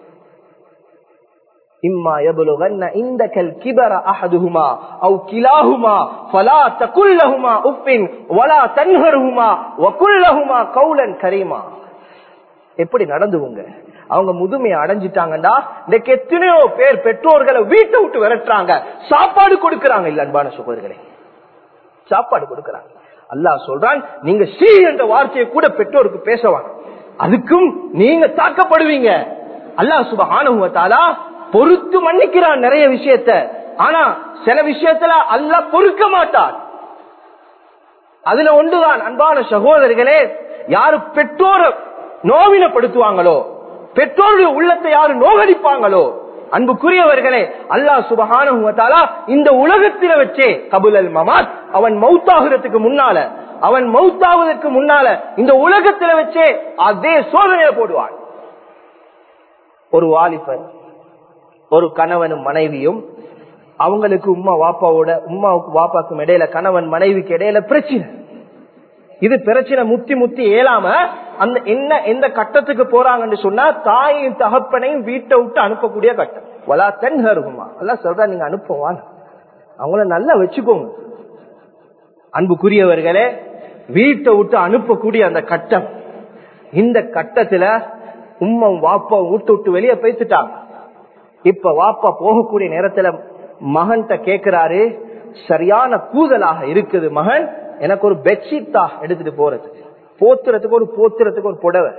Speaker 1: إما يبلغن عندك الكبر أحدهما أو كلاهما فلا تقل لهما أف ولا تنهرهما وقل لهما قولا كريما எப்படி நடந்துவுங்க அவங்க முதுமையை அடைஞ்சிட்டாங்கடா இன்னைக்கு எத்தனையோ பேர் பெற்றோர்களை வீட்டை விட்டு விரட்டுறாங்க சாப்பாடு கொடுக்கறாங்க இல்ல அன்பான சகோதரர்களே சாப்பாடு கொடுக்கறாங்க அல்லாஹ் சொல்றான் நீங்க சி என்ற வார்த்தையை கூட பெற்றோருக்கு பேசவாங்க அதுக்கும் நீங்க தாக்கப்படுவீங்க அல்லாஹ் சுபஹானுவத்தாலா பொறுத்து மன்னிக்கிறான் நிறைய விஷயத்த ஆனா சில விஷயத்துல அல்ல பொறுக்க மாட்டான் அதுல ஒன்றுதான் அன்பான சகோதரர்களே யாரு பெற்றோர நோவினப்படுத்துவாங்களோ பெற்றோருடைய உள்ளத்தை யாரு நோகடிப்பாங்களோ அன்புக்குரியவர்களே அல்லாஹ் சுபஹானுவத்தாலா இந்த உலகத்தில வச்சே கபுலல் மமாத் அவன் மௌத்தாகிறதுக்கு முன்னால அவன் மௌத்தாவதற்கு முன்னால இந்த உலகத்தில வச்சே அதே சோதனையை போடுவான் ஒரு வாலிபர் ஒரு கணவனும் மனைவியும் அவங்களுக்கு உமா வாப்பாவோட உமாவுக்கு வாப்பாக்கும் இடையில கணவன் மனைவிக்கு இடையில பிரச்சனை இது பிரச்சனை முத்தி முத்தி ஏலாம அந்த என்ன எந்த கட்டத்துக்கு போறாங்கன்னு சொன்னா தாயும் தகப்பனையும் வீட்டை விட்டு அனுப்பக்கூடிய கட்டம் வலா தென்ஹருகுமா எல்லாம் சொல்ற நீங்க அனுப்புவான் அவங்கள நல்லா வச்சுக்கோங்க அன்புக்குரியவர்களே வீட்டை விட்டு அனுப்பக்கூடிய அந்த கட்டம் இந்த கட்டத்துல உம்மம் வாப்பா விட்டு விட்டு வெளியே பேசிட்டாங்க இப்ப வாப்பா போகக்கூடிய நேரத்துல மகன்கிட்ட கேக்குறாரு சரியான கூதலாக இருக்குது மகன் எனக்கு ஒரு பெட்ஷீட் தான் எடுத்துட்டு போறதுக்கு போத்துறதுக்கு ஒரு போத்துறதுக்கு ஒரு புடவை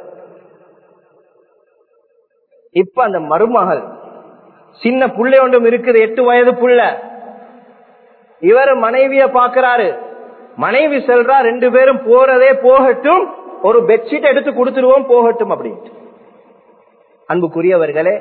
Speaker 1: இப்ப அந்த மருமகள் சின்ன புள்ளை ஒன்றும் இருக்குது எட்டு வயது புள்ள இவர் மனைவிய பாக்குறாரு மனைவி செல்றா ரெண்டு பேரும் போறதே போகட்டும் ஒரு பெட்ஷீட் எடுத்து கொடுத்துருவோம் போகட்டும் அப்படின்ட்டு அன்புக்குரியவர்களே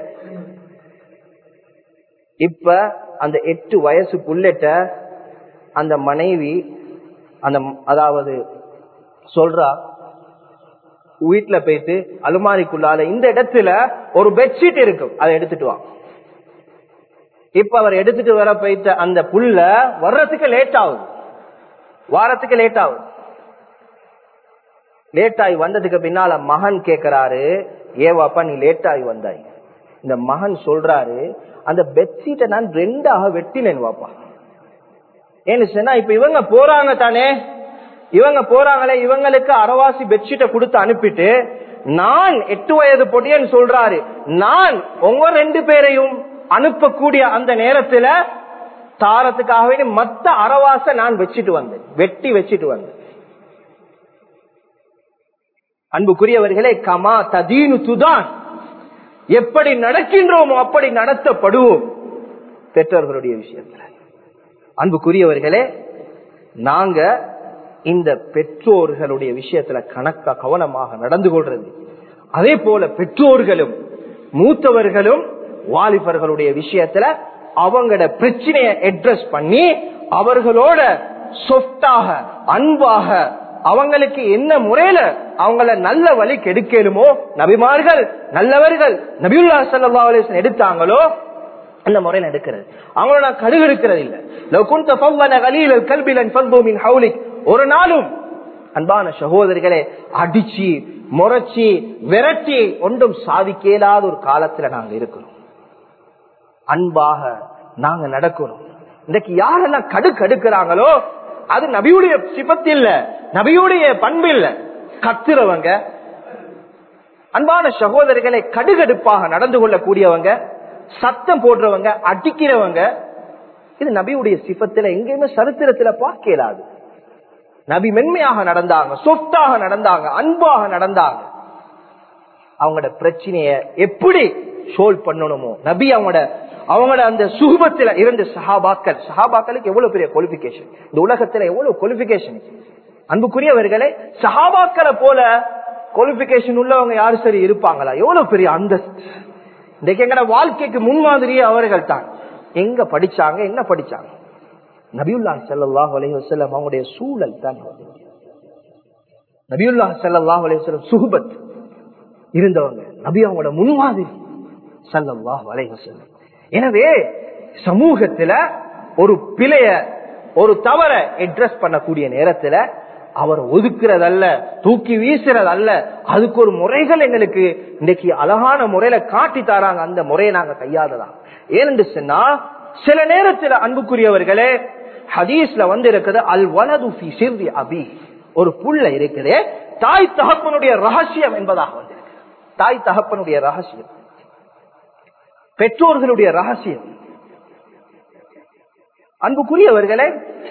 Speaker 1: இப்ப அந்த எட்டு வயசு புள்ளட்ட அந்த மனைவி அந்த அதாவது சொல்றா வீட்டுல போயிட்டு அலுமாரிக்குள்ளால இந்த இடத்துல ஒரு பெட்ஷீட் இருக்கும் அதை எடுத்துட்டு வா இப்ப அவர் எடுத்துட்டு வர போயிட்ட அந்த புல்ல வர்றதுக்கு லேட் ஆகுது வாரத்துக்கு லேட் ஆகுது லேட் ஆகி வந்ததுக்கு பின்னால மகன் கேக்குறாரு ஏவாப்பா நீ லேட் ஆகி வந்தாய் இந்த மகன் சொல்றாரு அந்த பெட்ஷீட்டை நான் ரெண்டாக வெட்டினேன் வாப்பா ஏன்னு சொன்னா இப்ப இவங்க போறாங்க தானே இவங்க போறாங்களே இவங்களுக்கு அரவாசி பெட்ஷீட்டை கொடுத்து அனுப்பிட்டு நான் எட்டு வயது பொடியன்னு சொல்றாரு நான் உங்க ரெண்டு பேரையும் அனுப்பக்கூடிய அந்த நேரத்துல தாரத்துக்காகவே மத்த அரவாச நான் வச்சுட்டு வந்தேன் வெட்டி வச்சுட்டு வந்தேன் அன்புக்குரியவர்களே கமா ததீனு துதான் எப்படி நடக்கின்றோமோ அப்படி நடத்தப்படுவோம் பெற்றோர்களுடைய விஷயத்துல அன்புக்குரியவர்களே நாங்க இந்த பெற்றோர்களுடைய விஷயத்துல கணக்கா கவனமாக நடந்து கொள்றது அதே போல பெற்றோர்களும் மூத்தவர்களும் வாலிபர்களுடைய விஷயத்துல அவங்களோட பிரச்சனையை அட்ரஸ் பண்ணி அவர்களோட சொஃப்டாக அன்பாக அவங்களுக்கு என்ன முறையில அவங்கள நல்ல வழி கெடுக்கலுமோ நபிமார்கள் நல்லவர்கள் நபியுல்லா சல்லா அலிஸ்லாம் எடுத்தாங்களோ அந்த முறையில எடுக்கிறது அவங்களோட நான் கடுகு எடுக்கிறது இல்ல ஒரு நாளும் அன்பான சகோதரிகளே அடிச்சு முறைச்சி விரட்டி ஒன்றும் சாதிக்க இயலாத ஒரு காலத்துல நாங்க இருக்கிறோம் அன்பாக நாங்க நடக்கிறோம் இன்னைக்கு யாரெல்லாம் கடு கடுக்கிறாங்களோ அது நபியுடைய சிபத்து இல்ல நபியுடைய பண்பு இல்ல கத்துறவங்க அன்பான சகோதரிகளை கடுகடுப்பாக நடந்து கொள்ளக்கூடியவங்க சத்தம் போடுறவங்க அடிக்கிறவங்க இது நபியுடைய சிபத்துல எங்கேயுமே சரித்திரத்துல பார்க்க இயலாது நபி மென்மையாக நடந்தாங்க சொத்தாக நடந்தாங்க அன்பாக நடந்தாங்க அவங்களோட பிரச்சனைய எப்படி சோல் பண்ணணுமோ நபி அவங்களோட அவங்களோட அந்த சுகபத்துல இருந்த சஹாபாக்கள் சஹாபாக்களுக்கு எவ்வளவு பெரிய குவாலிபிகேஷன் இந்த உலகத்துல எவ்வளவு குவாலிபிகேஷன் அன்புக்குரியவர்களே சஹாபாக்களை போல குவாலிபிகேஷன் உள்ளவங்க யாரு சரி இருப்பாங்களா எவ்வளவு பெரிய அந்தஸ்து இன்றைக்கு எங்கட வாழ்க்கைக்கு முன்மாதிரியே அவர்கள் தான் எங்க படிச்சாங்க என்ன படிச்சாங்க நபியுல்லா சல்லாஹ் அலைவசல்லம் அவங்களுடைய சூழல் தான் நபியுல்லா சல்லாஹ் அலைவசல்லம் சுகுபத் இருந்தவங்க நபி அவங்களோட முன்மாதிரி சல்லாஹ் அலைவசல்லம் எனவே சமூகத்துல ஒரு பிழைய ஒரு தவற அட்ரஸ் பண்ணக்கூடிய நேரத்துல அவர் ஒதுக்குறதல்ல தூக்கி வீசுறதல்ல அதுக்கு ஒரு முறைகள் எங்களுக்கு இன்னைக்கு அழகான முறையில காட்டி தராங்க அந்த முறையை நாங்க கையாளலாம் ஏனென்று சொன்னா சில நேரத்தில் அன்புக்குரியவர்களே ஹதீஸ்ல வந்து இருக்குது அல் வலது சிறுதி அபி ஒரு புள்ள இருக்குது தாய் தகப்பனுடைய ரகசியம் என்பதாக வந்திருக்கு தாய் தகப்பனுடைய ரகசியம் பெற்றோர்களுடைய ரகசியம் அன்புக்குரியவர்களே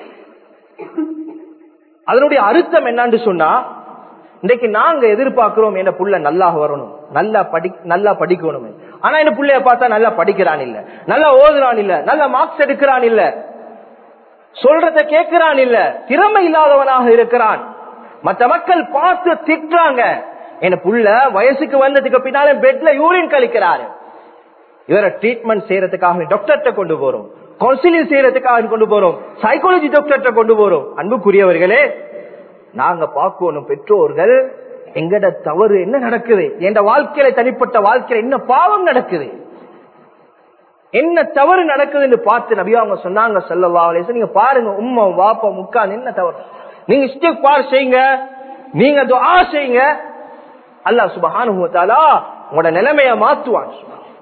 Speaker 1: அதனுடைய அர்த்தம் என்னன்னு சொன்னா இன்றைக்கு நாங்க எதிர்பார்க்கிறோம் என்ன புள்ள நல்லா வரணும் நல்லா படி நல்லா படிக்கணும் ஆனா என்ன புள்ளைய பார்த்தா நல்லா படிக்கிறான் இல்ல நல்லா ஓதுறான் இல்ல நல்லா மார்க்ஸ் எடுக்கிறான் இல்ல சொல்றத கேட்கிறான் இல்ல திறமை இல்லாதவனாக இருக்கிறான் மற்ற மக்கள் பார்த்து திட்டுறாங்க என்ன புள்ள வயசுக்கு வந்ததுக்கு பின்னால பெட்ல யூரின் கழிக்கிறாரு இவரை ட்ரீட்மெண்ட் செய்யறதுக்காக டாக்டர்கிட்ட கொண்டு போறோம் கவுன்சிலிங் செய்யறதுக்காக கொண்டு போறோம் சைக்காலஜி டாக்டர்கிட்ட கொண்டு போறோம் அன்புக்குரியவர்களே நாங்க பார்க்கணும் பெற்றோர்கள் எங்கட தவறு என்ன நடக்குது என் வாழ்க்கையில தனிப்பட்ட வாழ்க்கையில என்ன பாவம் நடக்குது என்ன தவறு நடக்குதுன்னு பார்த்து நபி அவங்க சொன்னாங்க சொல்லவா நீங்க பாருங்க உம்மா வாப்பா முக்கால் என்ன தவறு நீங்க இஷ்டக் பார் செய்யுங்க நீங்க துஆ செய்யுங்க அல்லாஹ் சுபஹானஹு வ தஆலா உங்களோட நிலைமைய மாத்துவான்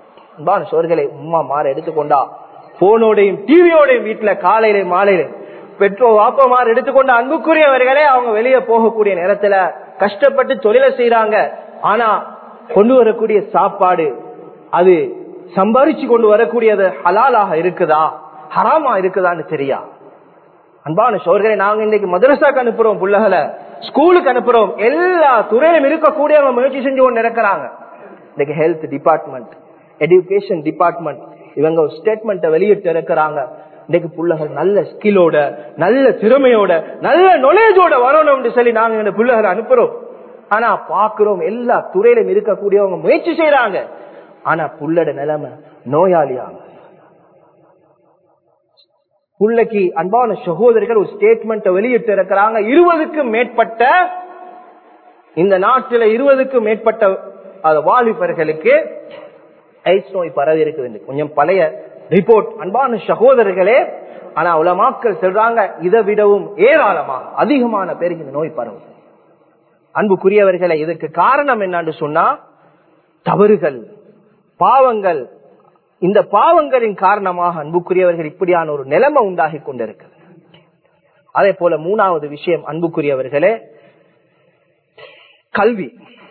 Speaker 1: அன்பான சோர்களே உம்மா மாற எடுத்துக்கொண்டா போனோடையும் டிவியோடையும் வீட்டுல காலையில மாலையில பெற்றோர் வாப்பமார் எடுத்துக்கொண்ட அன்புக்குரியவர்களே அவங்க வெளியே போகக்கூடிய நேரத்துல கஷ்டப்பட்டு தொழிலை செய்யறாங்க ஆனா கொண்டு வரக்கூடிய சாப்பாடு அது சம்பாரிச்சு கொண்டு வரக்கூடியது ஹலாலாக இருக்குதா ஹராமா இருக்குதான்னு தெரியா அன்பான சோர்களே நாங்க இன்னைக்கு மதரசாக்கு அனுப்புறோம் புள்ளகளை ஸ்கூலுக்கு அனுப்புறோம் எல்லா துறையிலும் இருக்கக்கூடியவங்க முயற்சி செஞ்சு கொண்டு இருக்கிறாங்க இன்னைக்கு ஹெல்த் டிபார்ட்மெண்ட் எஜுகேஷன் டிபார்ட்மெண்ட் இவங்க ஒரு ஸ்டேட்மெண்ட்டை வெளியிட்டு இருக்கிறாங்க இன்னைக்கு புள்ளகள் நல்ல ஸ்கில்லோட நல்ல திறமையோட நல்ல நாலேஜோட வரணும்னு சொல்லி நாங்க இந்த புள்ளகளை அனுப்புறோம் ஆனா பாக்குறோம் எல்லா துறையிலும் இருக்கக்கூடியவங்க முயற்சி செய்யறாங்க ஆனா புள்ளட நிலைமை நோயாளியாங்க புள்ளைக்கு அன்பான சகோதரிகள் ஒரு ஸ்டேட்மெண்ட் வெளியிட்டு இருக்கிறாங்க இருபதுக்கும் மேற்பட்ட இந்த நாட்டில இருபதுக்கும் மேற்பட்ட அது வாலிபர்களுக்கு ஐஸ் நோய் பரவி இருக்குது கொஞ்சம் பழைய ரிப்போர்ட் அன்பான சகோதரர்களே ஆனா உலமாக்கள் சொல்றாங்க இதை விடவும் ஏராளமா அதிகமான பேருக்கு இந்த நோய் பரவும் அன்புக்குரியவர்களை இதுக்கு காரணம் என்னன்னு சொன்னா தவறுகள் பாவங்கள் இந்த பாவங்களின் காரணமாக அன்புக்குரியவர்கள் இப்படியான ஒரு நிலைமை உண்டாகி கொண்டிருக்கிறது அதே போல மூணாவது விஷயம் அன்புக்குரியவர்களே கல்வி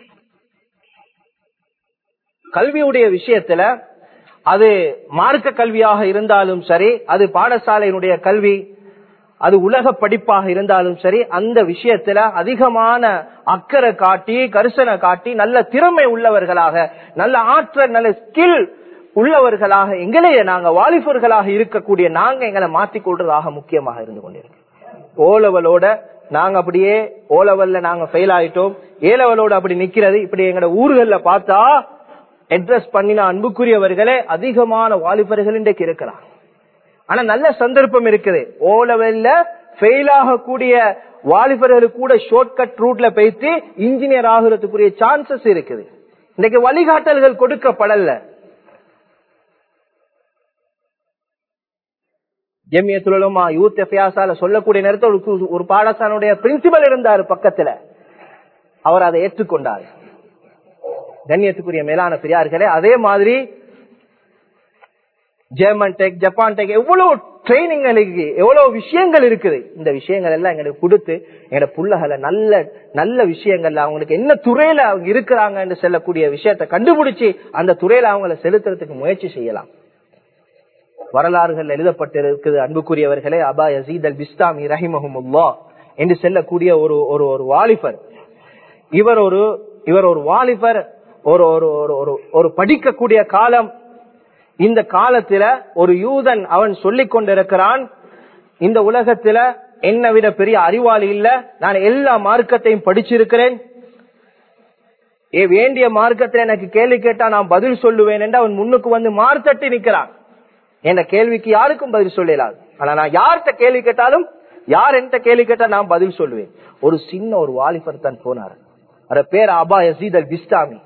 Speaker 1: கல்வியுடைய விஷயத்துல அது மார்க்க கல்வியாக இருந்தாலும் சரி அது பாடசாலையினுடைய கல்வி அது உலக படிப்பாக இருந்தாலும் சரி அந்த விஷயத்துல அதிகமான அக்கறை காட்டி கரிசனை காட்டி நல்ல திறமை உள்ளவர்களாக நல்ல ஆற்றல் நல்ல ஸ்கில் உள்ளவர்களாக எங்களையே நாங்க வாலிபர்களாக இருக்கக்கூடிய நாங்க எங்களை மாற்றிக் கொள்றதாக முக்கியமாக இருந்து கொண்டிருக்கோம் ஓலவலோட நாங்க அப்படியே ஓலவல்ல நாங்க ஃபெயில் ஆயிட்டோம் ஏலவலோட அப்படி நிக்கிறது இப்படி எங்கட ஊர்கள்ல பார்த்தா அட்ரஸ் பண்ணின அன்புக்குரியவர்களே அதிகமான வாலிபர்கள் இன்றைக்கு இருக்கிறார் ஆனா நல்ல சந்தர்ப்பம் இருக்குது ஓலவெல்ல ஃபெயில் ஆகக்கூடிய வாலிபர்களுக்கு கூட ஷார்ட்கட் ரூட்ல போயிட்டு இன்ஜினியர் ஆகுறதுக்குரிய சான்சஸ் இருக்குது இன்னைக்கு வழிகாட்டல்கள் கொடுக்கப்படல ஜெமியத்துலமா யூத் எஃபியாசால சொல்லக்கூடிய நேரத்தில் ஒரு பாடசாலையுடைய பிரின்சிபல் இருந்தார் பக்கத்துல அவர் அதை ஏற்றுக்கொண்டார் கண்ணியத்துக்குரிய மேலான பெரியார்களே அதே மாதிரி ஜெர்மன் டெக் ஜப்பான் டெக் எவ்வளவு ட்ரைனிங் எவ்வளவு விஷயங்கள் இருக்குது இந்த விஷயங்கள் எல்லாம் எங்களுக்கு கொடுத்து எங்களோட புள்ளகளை நல்ல நல்ல விஷயங்கள்ல அவங்களுக்கு என்ன துறையில அவங்க இருக்கிறாங்கன்னு சொல்லக்கூடிய விஷயத்தை கண்டுபிடிச்சு அந்த துறையில அவங்களை செலுத்துறதுக்கு முயற்சி செய்யலாம் வரலாறுகள் எழுதப்பட்டிருக்குது அன்புக்குரியவர்களே அபா யசீத் அல் பிஸ்தாமி ரஹிமஹமுல்லா என்று செல்லக்கூடிய ஒரு ஒரு ஒரு வாலிபர் இவர் ஒரு இவர் ஒரு வாலிபர் ஒரு ஒரு ஒரு ஒரு படிக்கக்கூடிய காலம் இந்த காலத்துல ஒரு யூதன் அவன் சொல்லிக் கொண்டிருக்கிறான் இந்த உலகத்துல என்ன விட பெரிய அறிவாளி இல்ல நான் எல்லா மார்க்கத்தையும் படிச்சிருக்கிறேன் வேண்டிய மார்க்கத்துல எனக்கு கேள்வி கேட்டா நான் பதில் சொல்லுவேன் என்று அவன் முன்னுக்கு வந்து மார்த்தட்டி நிக்கிறான் என்ற கேள்விக்கு யாருக்கும் பதில் சொல்லலாது ஆனா நான் யார்கிட்ட கேள்வி கேட்டாலும் யார் என்கிட்ட கேள்வி கேட்டா நான் பதில் சொல்லுவேன் ஒரு சின்ன ஒரு வாலிபர் தான் போனார் அத பேர் அபா யசீத் அல் பிஸ்தாமி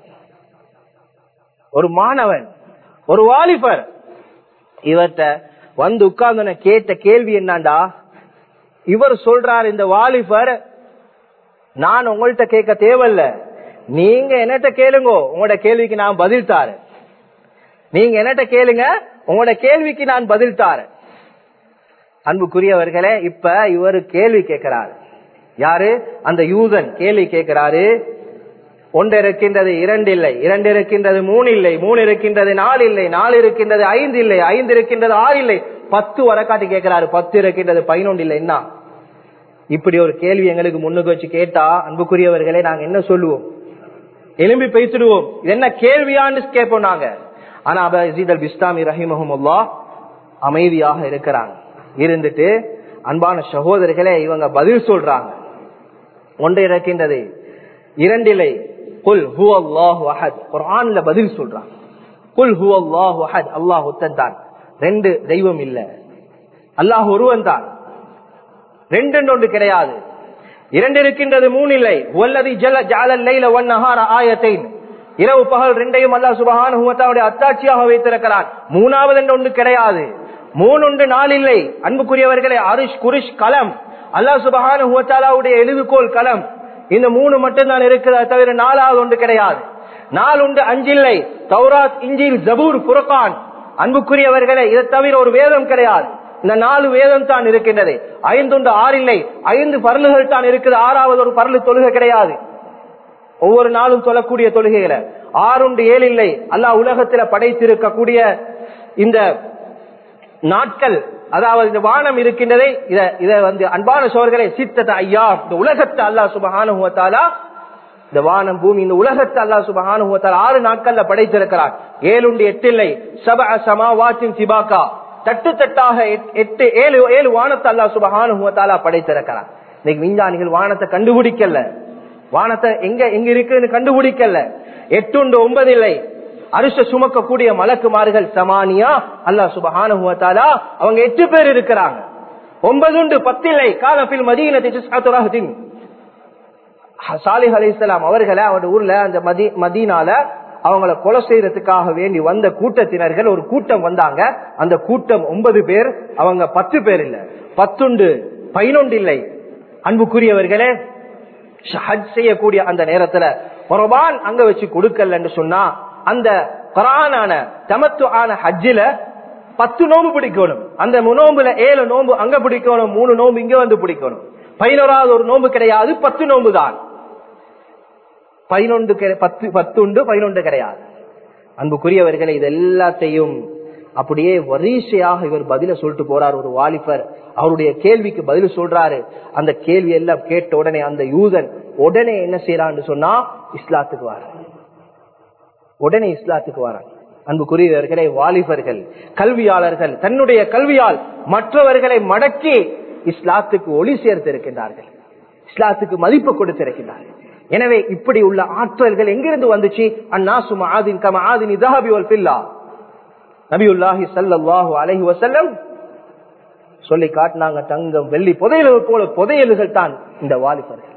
Speaker 1: ஒரு மாணவன் ஒரு வாலிபர் இவர்கிட்ட வந்து உட்கார்ந்து கேட்ட கேள்வி என்னண்டா இவர் சொல்றார் இந்த வாலிபர் நான் உங்கள்கிட்ட கேட்க தேவையில்ல நீங்க என்னட்ட கேளுங்க உங்களோட கேள்விக்கு நான் பதில் தாரேன் நீங்க என்னட்ட கேளுங்க உங்களோட கேள்விக்கு நான் பதில் தாரேன் அன்புக்குரியவர்களே இப்ப இவரு கேள்வி கேட்கிறாரு யாரு அந்த யூதன் கேள்வி கேட்கிறாரு ஒன்று இருக்கின்றது இரண்டு இல்லை இரண்டு இருக்கின்றது மூணு இல்லை மூணு இருக்கின்றது நாலு இல்லை நாலு இருக்கின்றது ஐந்து இல்லை ஐந்து இருக்கின்றது ஆறு இல்லை பத்து வரக்காட்டி கேட்கிறாரு பத்து இருக்கின்றது பதினொன்று இல்லை என்ன இப்படி ஒரு கேள்வி எங்களுக்கு முன்னுக்கு வச்சு கேட்டா அன்புக்குரியவர்களே நாங்க என்ன சொல்லுவோம் எலும்பி பேசிடுவோம் இது என்ன கேள்வியான்னு கேட்போம் நாங்க ஆனா அபீத் அல் பிஸ்தாமி ரஹிமஹமுல்லா அமைதியாக இருக்கிறாங்க இருந்துட்டு அன்பான சகோதரர்களே இவங்க பதில் சொல்றாங்க ஒன்று இருக்கின்றது இரண்டிலை குல் ஹூ அல்லாஹு அஹத் குர்ஆன்ல பதில் சொல்றான் குல் ஹூ அல்லாஹு அஹத் அல்லாஹ் ஒத்தன் ரெண்டு தெய்வம் இல்ல அல்லாஹ் ஒருவன் தான் ரெண்டு ஒன்று கிடையாது இரண்டு இருக்கின்றது மூணு இல்லை ஒல்லதி ஜல ஜாலல் லைல ஒன் நஹார ஆயத்தைன் இரவு பகல் ரெண்டையும் அல்லாஹ் சுபஹானுடைய அத்தாட்சியாக வைத்திருக்கிறான் மூணாவது என்று ஒன்று கிடையாது மூணு ஒன்று நாள் இல்லை அன்புக்குரியவர்களே அரிஷ் குரிஷ் கலம் அல்லாஹ் சுபஹானுடைய எழுதுகோள் களம் இந்த மூணு மட்டும்தான் இருக்கிறத தவிர நாலாவது ஒன்று கிடையாது நாலு உண்டு அஞ்சில்லை தௌராத் இஞ்சில் ஜபூர் புரகான் அன்புக்குரியவர்களே இதை தவிர ஒரு வேதம் கிடையாது இந்த நாலு வேதம் தான் இருக்கின்றது ஐந்துண்டு ஆறு இல்லை ஐந்து பரலுகள் தான் இருக்குது ஆறாவது ஒரு பரலு தொழுகை கிடையாது ஒவ்வொரு நாளும் சொல்லக்கூடிய தொழுகைகளை ஆறுண்டு ஏழு இல்லை அல்லாஹ் உலகத்துல படைத்திருக்கக்கூடிய இந்த நாட்கள் அதாவது இந்த வானம் இருக்கின்றதை இத இத வந்து அன்பான சோர்களே சித்தத்தை ஐயா இந்த உலகத்தை அல்லாஹ் சுபஹானுவத்தாலா இந்த வானம் பூமி இந்த உலகத்தை அல்லாஹ் சுபஹானுவத்தால் ஆறு நாட்கள்ல படைத்திருக்கிறார் ஏழுண்டு எட்டு இல்லை சப சமாவாத்தின் சிபாக்கா தட்டு தட்டாக எட்- எட்டு ஏழு ஏழு வானத்தை அல்லாஹ் சுபஹானுவத்தாலா படைத்திருக்கிறார் இன்னைக்கு விஞ்ஞானிகள் வானத்தை கண்டுபிடிக்கல வானத்தை எங்க எங்க இருக்குன்னு கண்டுபிடிக்கல எட்டுண்டு ஒன்பது இல்லை அரிச சுமக்கக்கூடிய மலக்குமார்கள் சமானியா அல்லாஹ் சுபஹானுவத்தாலா அவங்க எட்டு பேர் இருக்கிறாங்க ஒன்பதுண்டு பத்தில்லை காலப்பில் மதீனத்தின் சாலிஹ் அலிஸ்லாம் அவர்களை அவருடைய ஊர்ல அந்த மதி மதீனால அவங்கள கொலை செய்யறதுக்காக வேண்டி வந்த கூட்டத்தினர்கள் ஒரு கூட்டம் வந்தாங்க அந்த கூட்டம் ஒன்பது பேர் அவங்க பத்து பேர் இல்ல பத்துண்டு பதினொன்று இல்லை அன்புக்குரியவர்களே ஹஜ் செய்யக்கூடிய அந்த நேரத்துல குர்பான் அங்க வச்சு கொடுக்கலன்னு சொன்னா அந்த குரானான தமத்து ஆன ஹஜ்ஜில பத்து நோம்பு பிடிக்கணும் அந்த நோம்புல ஏழு நோம்பு அங்க பிடிக்கணும் மூணு நோம்பு இங்க வந்து பிடிக்கணும் பதினோராவது ஒரு நோம்பு கிடையாது பத்து நோம்பு தான் பதினொன்று கிடை- பத்து பத்துண்டு பதினொன்று கிடையாது அன்புக்குரியவர்களை இது எல்லாத்தையும் அப்படியே வரிசையாக இவர் பதில சொல்லிட்டு போறார் ஒரு வாலிபர் அவருடைய கேள்விக்கு பதில் சொல்றாரு அந்த கேள்வி எல்லாம் கேட்ட உடனே அந்த யூதன் உடனே என்ன செய்யறான்னு சொன்னா இஸ்லாத்துக்கு வர உடனே இஸ்லாத்துக்கு வரான் அன்புக்குரியவர்களே வாலிபர்கள் கல்வியாளர்கள் தன்னுடைய கல்வியால் மற்றவர்களை மடக்கி இஸ்லாத்துக்கு ஒளி சேர்த்திருக்கின்றார்கள் இஸ்லாத்துக்கு மதிப்பு கொடுத்திருக்கின்றார்கள் எனவே இப்படி உள்ள ஆற்றல்கள் எங்கிருந்து வந்துச்சு அந்நாசு ஆதின் கம ஆதின் இதஹபி வல் பில்லா நபியுல்லாஹி ஸல்லல்லாஹு அலைஹி வஸல்லம் சொல்லி காட்டினாங்க தங்கம் வெள்ளி புதையல்கள் போல புதையல்கள் தான் இந்த வாலிபர்கள்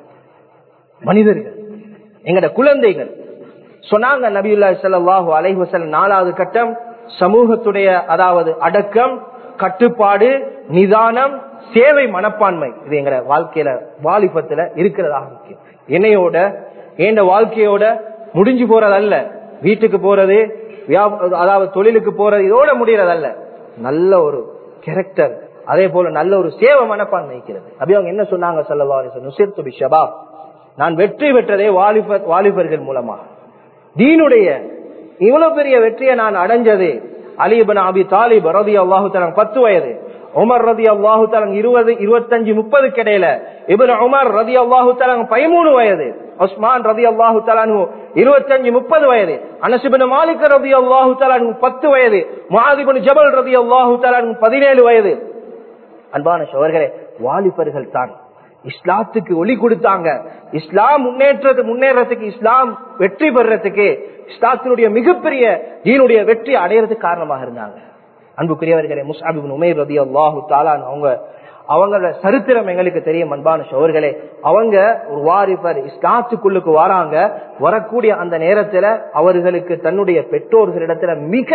Speaker 1: மனிதர்கள் எங்கட குழந்தைகள் சொன்னாங்க நபியுல்லாஹி ஸல்லல்லாஹு அலைஹி வஸல்லம் நாலாவது கட்டம் சமூகத்துடைய அதாவது அடக்கம் கட்டுப்பாடு நிதானம் சேவை மனப்பான்மை இது எங்கட வாழ்க்கையில வாலிபத்துல இருக்கிறதாக முக்கியம் என்னையோட ஏண்ட வாழ்க்கையோட முடிஞ்சு போறதல்ல வீட்டுக்கு போறது வியாப- அதாவது தொழிலுக்கு போறது இதோட முடியறதல்ல நல்ல ஒரு கேரக்டர் அதே போல நல்ல ஒரு சேவை மனப்பான்மை இருக்கிறது அப்படி அவங்க என்ன சொன்னாங்க சொல்லவா ஷபாப் நான் வெற்றி பெற்றதே வாலிபர் வாலிபர்கள் மூலமா தீனுடைய இவ்வளவு பெரிய வெற்றியை நான் அடைஞ்சது அலிபன் அபி தாலிப் ரதி அல்லாஹு தலன் பத்து வயது உமர் ரதி அல்லாஹு தலன் இருபது இருபத்தஞ்சு முப்பது கிடையில இபன் உமர் ரதி அல்லாஹு தலன் பதிமூணு வயது உஸ்மான் ரதி அல்லாஹு தலானு இருபத்தஞ்சு முப்பது வயது அனசிபின் மாலிக் ரதி அல்லாஹு தலானு பத்து வயது மாதிபின் ஜபல் ரதி அல்லாஹு தலானு பதினேழு வயது அன்பான சோர்களே வாலிபர்கள் தான் இஸ்லாத்துக்கு ஒளி கொடுத்தாங்க இஸ்லாம் முன்னேற்றது முன்னேறதுக்கு இஸ்லாம் வெற்றி பெறறதுக்கு இஸ்லாத்தினுடைய மிகப்பெரிய தீனுடைய வெற்றி அடையறதுக்கு காரணமாக இருந்தாங்க அன்புக்குரியவர்களே முஸ்ஆபிபின் உமேர் ரதி அல்லாஹு தாலான் அவங்க அவங்களோட சரித்திரம் எங்களுக்கு தெரியும் அன்பான சோர்களே அவங்க ஒரு வாரிபர் இஸ்லாத்துக்குள்ளுக்கு வராங்க வரக்கூடிய அந்த நேரத்துல அவர்களுக்கு தன்னுடைய பெற்றோர்களிடத்துல மிக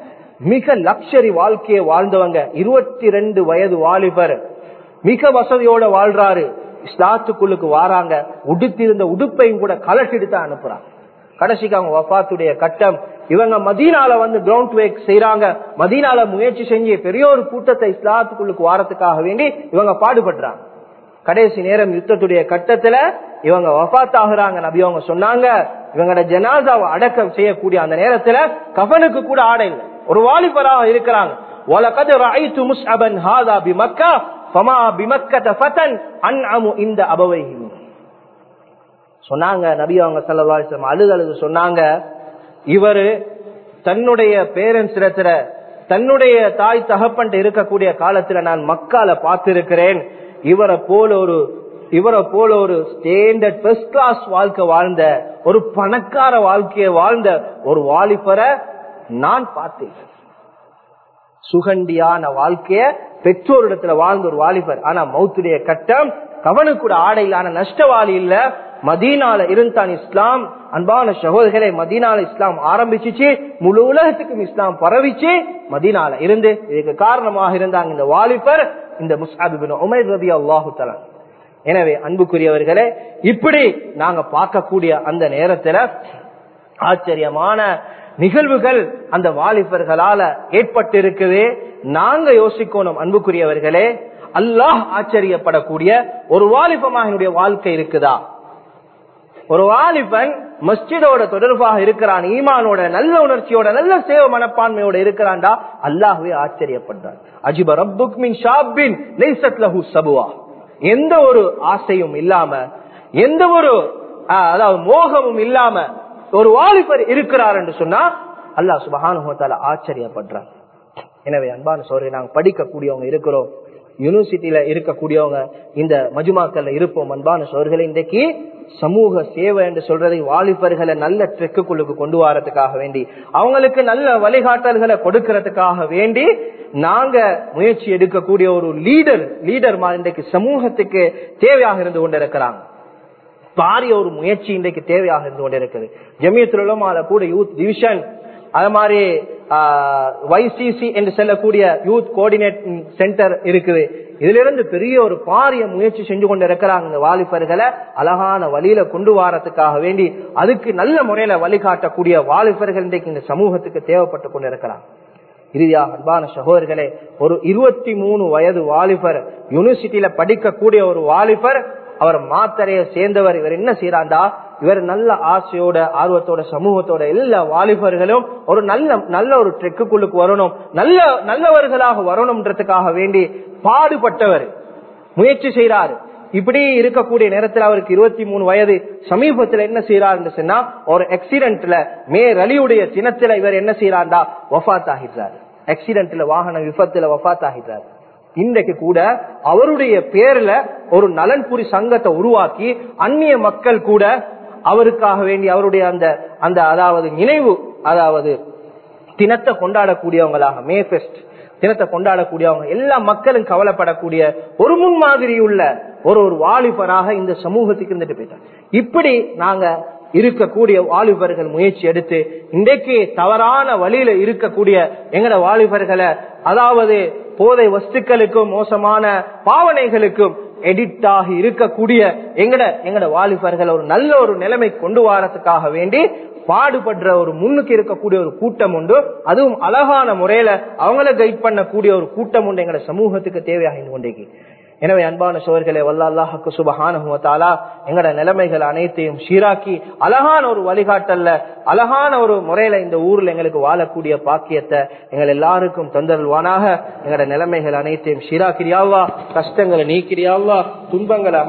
Speaker 1: மிக லக்ஷரி வாழ்க்கையை வாழ்ந்தவங்க இருபத்தி ரெண்டு வயது வாலிபர் மிக வசதியோட வாழ்றாரு இஸ்லாத்துக்குள்ளுக்கு வாராங்க உடுத்திருந்த உடுப்பையும் கூட கலட்டிட்டு தான் அனுப்புறாங்க கடைசிக்கு அவங்க வஃபாத்துடைய கட்டம் இவங்க மதீனால வந்து கிரவுண்ட் வேக் செய்யறாங்க மதீனால முயற்சி செஞ்சு பெரிய ஒரு கூட்டத்தை இஸ்லாத்துக்குள்ளுக்கு வாரத்துக்காக வேண்டி இவங்க பாடுபடுறாங்க கடைசி நேரம் யுத்தத்துடைய கட்டத்துல இவங்க வஃபாத் ஆகுறாங்க நபி அவங்க சொன்னாங்க இவங்களோட ஜனாதாவை அடக்கம் செய்யக்கூடிய அந்த நேரத்துல கஃனுக்கு கூட ஆடை இல்லை ஒரு வாலிபராக இருக்கிறாங்க وَلَقَدْ رَأَيْتُ مُصْعَبًا هَذَا بِمَكَّةَ فَمَا بِمَكَّةَ فَتًى أَنْعَمُ عِنْدَ أَبَوَيْهِ சொன்னாங்க நபி அவங்க ஸல்லல்லாஹு அலைஹி வஸல்லம் அழுது அழுது சொன்னாங்க இவரு தன்னுடைய பேரண்ட்ஸ் இடத்துல தன்னுடைய தாய் தகப்பன்ட்டு இருக்கக்கூடிய காலத்துல நான் மக்கால பார்த்திருக்கிறேன் இவரை போல ஒரு இவரை போல ஒரு ஸ்டாண்டர்ட் ஃபர்ஸ்ட் கிளாஸ் வாழ்க்கை வாழ்ந்த ஒரு பணக்கார வாழ்க்கையை வாழ்ந்த ஒரு வாலிபரை நான் பார்த்தேன் சுகண்டியான வாழ்க்கைய பெற்றோரிடத்துல வாழ்ந்த ஒரு வாலிபர் ஆனா மௌத்துடைய கட்டம் கவனுக்கு கூட ஆடையிலான நஷ்டவாளி இல்ல மதீனால இருந்தான் இஸ்லாம் அன்பான சகோதரர்களை மதீனால இஸ்லாம் ஆரம்பிச்சுச்சு முழு உலகத்துக்கும் இஸ்லாம் பரவிச்சு மதீனால இருந்து இதுக்கு காரணமாக இருந்தாங்க இந்த வாலிபர் இந்த முஸ்ஹாபிபின் உமைர் ரதி அல்லாஹு தலான் எனவே அன்புக்குரியவர்களே இப்படி நாங்க பார்க்கக்கூடிய அந்த நேரத்துல ஆச்சரியமான நிகழ்வுகள் அந்த வாலிபர்களால ஏற்பட்டிருக்குது நாங்க யோசிக்கணும் அன்புக்குரியவர்களே அல்லாஹ் ஆச்சரியப்படக்கூடிய ஒரு வாலிபமாக என்னுடைய வாழ்க்கை இருக்குதா ஒரு வாலிபன் மஸ்ஜிதோட தொடர்பாக இருக்கிறான் ஈமானோட நல்ல உணர்ச்சியோட நல்ல சேவ மனப்பான்மையோட இருக்கிறான்டா அல்லாஹுவே ஆச்சரியப்படுறான் அஜிப ரப்புக் மின் ஷாபின் லைசத் லஹு சபுவா எந்த ஒரு ஆசையும் இல்லாம எந்த ஒரு ஆஹ், அதாவது மோகமும் இல்லாம ஒரு வாலிபர் இருக்கிறார் என்று சொன்னா அல்லாஹ் சுபஹானுஹத்தால ஆச்சரியப்படுறான் எனவே அன்பான சோழரை நாங்க படிக்கக்கூடியவங்க இருக்கிறோம் யூனிவர்சிட்டியில இருக்கக்கூடியவங்க இந்த மஜுமாக்கள்ல இருப்போம் அன்பான சோழர்களை இன்றைக்கு சமூக சேவை என்று சொல்றதை வாலிபர்களை நல்ல ட்ரெக்குள்ளுக்கு கொண்டு வரதுக்காக வேண்டி அவங்களுக்கு நல்ல வழிகாட்டல்களை கொடுக்கறதுக்காக வேண்டி நாங்க முயற்சி எடுக்கக்கூடிய ஒரு லீடர் லீடர் இன்றைக்கு சமூகத்துக்கு தேவையாக இருந்து கொண்டிருக்கிறாங்க பாரிய ஒரு முயற்சி இன்றைக்கு தேவையாக இருந்து கொண்டிருக்குது ஜமியத்துல உலமால கூட யூத் டிவிஷன் அது மாதிரி YCC என்று சொல்லக்கூடிய யூத் கோஆர்டினேட்டிங் சென்டர் இருக்குது இதுல இருந்து பெரிய ஒரு பாரிய முயற்சி செஞ்சு கொண்டு இருக்கிறாங்க இந்த வாலிபர்களை அழகான வழியில கொண்டு வாரத்துக்காக வேண்டி அதுக்கு நல்ல முறையில வழிகாட்டக்கூடிய வாலிபர்கள் இன்றைக்கு இந்த சமூகத்துக்கு தேவைப்பட்டு கொண்டு இருக்கிறாங்க இறுதியாக அன்பான சகோதரர்களே ஒரு இருபத்தி மூணு வயது வாலிபர் யூனிவர்சிட்டியில படிக்கக்கூடிய ஒரு வாலிபர் அவர் மாத்தரைய சேர்ந்தவர் இவர் என்ன செய்யறாண்டா இவர் நல்ல ஆசையோட ஆர்வத்தோட சமூகத்தோட எல்லா வாலிபர்களும் ஒரு நல்ல நல்ல ஒரு ட்ரெக்குள்ளுக்கு வரணும் நல்ல நல்லவர்களாக வரணும்ன்றதுக்காக வேண்டி பாடுபட்டவர் முயற்சி செய்யறாரு இப்படி இருக்கக்கூடிய நேரத்தில் அவருக்கு இருபத்தி மூணு வயது சமீபத்துல என்ன செய்யறாரு சொன்னா ஒரு ஆக்சிடென்ட்ல மே ரலியுடைய தினத்துல இவர் என்ன செய்யறாண்டா வஃத் ஆகிடுறாரு ஆக்சிடென்ட்ல வாகன விபத்துல வஃத் ஆகிடுறாரு இன்றைக்கு கூட அவருடைய பேர்ல ஒரு நலன்புரி சங்கத்தை உருவாக்கி அந்நிய மக்கள் கூட அவருக்காக வேண்டி அவருடைய அந்த அந்த அதாவது நினைவு அதாவது தினத்தை கொண்டாடக்கூடியவங்களாக மே ஃபெஸ்ட் தினத்தை கொண்டாடக்கூடியவங்க எல்லா மக்களும் கவலைப்படக்கூடிய ஒரு முன்மாதிரி உள்ள ஒரு ஒரு வாலிபராக இந்த சமூகத்துக்கு இருந்துட்டு போயிட்டார் இப்படி நாங்க இருக்கக்கூடிய வாலிபர்கள் முயற்சி எடுத்து இன்றைக்கு தவறான வழியில இருக்கக்கூடிய எங்கட வாலிபர்களை அதாவது போதை வஸ்துக்களுக்கும் மோசமான பாவனைகளுக்கும் எடிட் ஆகி இருக்கக்கூடிய எங்கட எங்கட வாலிபர்கள் ஒரு நல்ல ஒரு நிலைமை கொண்டு வரதுக்காக வேண்டி பாடுபடுற ஒரு முன்னுக்கு இருக்கக்கூடிய ஒரு கூட்டம் உண்டு அதுவும் அழகான முறையில அவங்கள கைட் பண்ணக்கூடிய ஒரு கூட்டம் உண்டு எங்கட சமூகத்துக்கு தேவையாக கொண்டேக்கு எனவே அன்பான சோழர்களே வல்லாஹுக்கு சுபஹானுவத்தாலா எங்கட நிலைமைகள் அனைத்தையும் சீராக்கி அழகான ஒரு வழிகாட்டல்ல அழகான ஒரு முறையில இந்த ஊர்ல எங்களுக்கு வாழக்கூடிய பாக்கியத்தை எங்கள் எல்லாருக்கும் தந்தருள்வானாக எங்கட நிலைமைகள் அனைத்தையும் சீராக்கிறியாவா கஷ்டங்களை நீக்கிறியாவா துன்பங்களை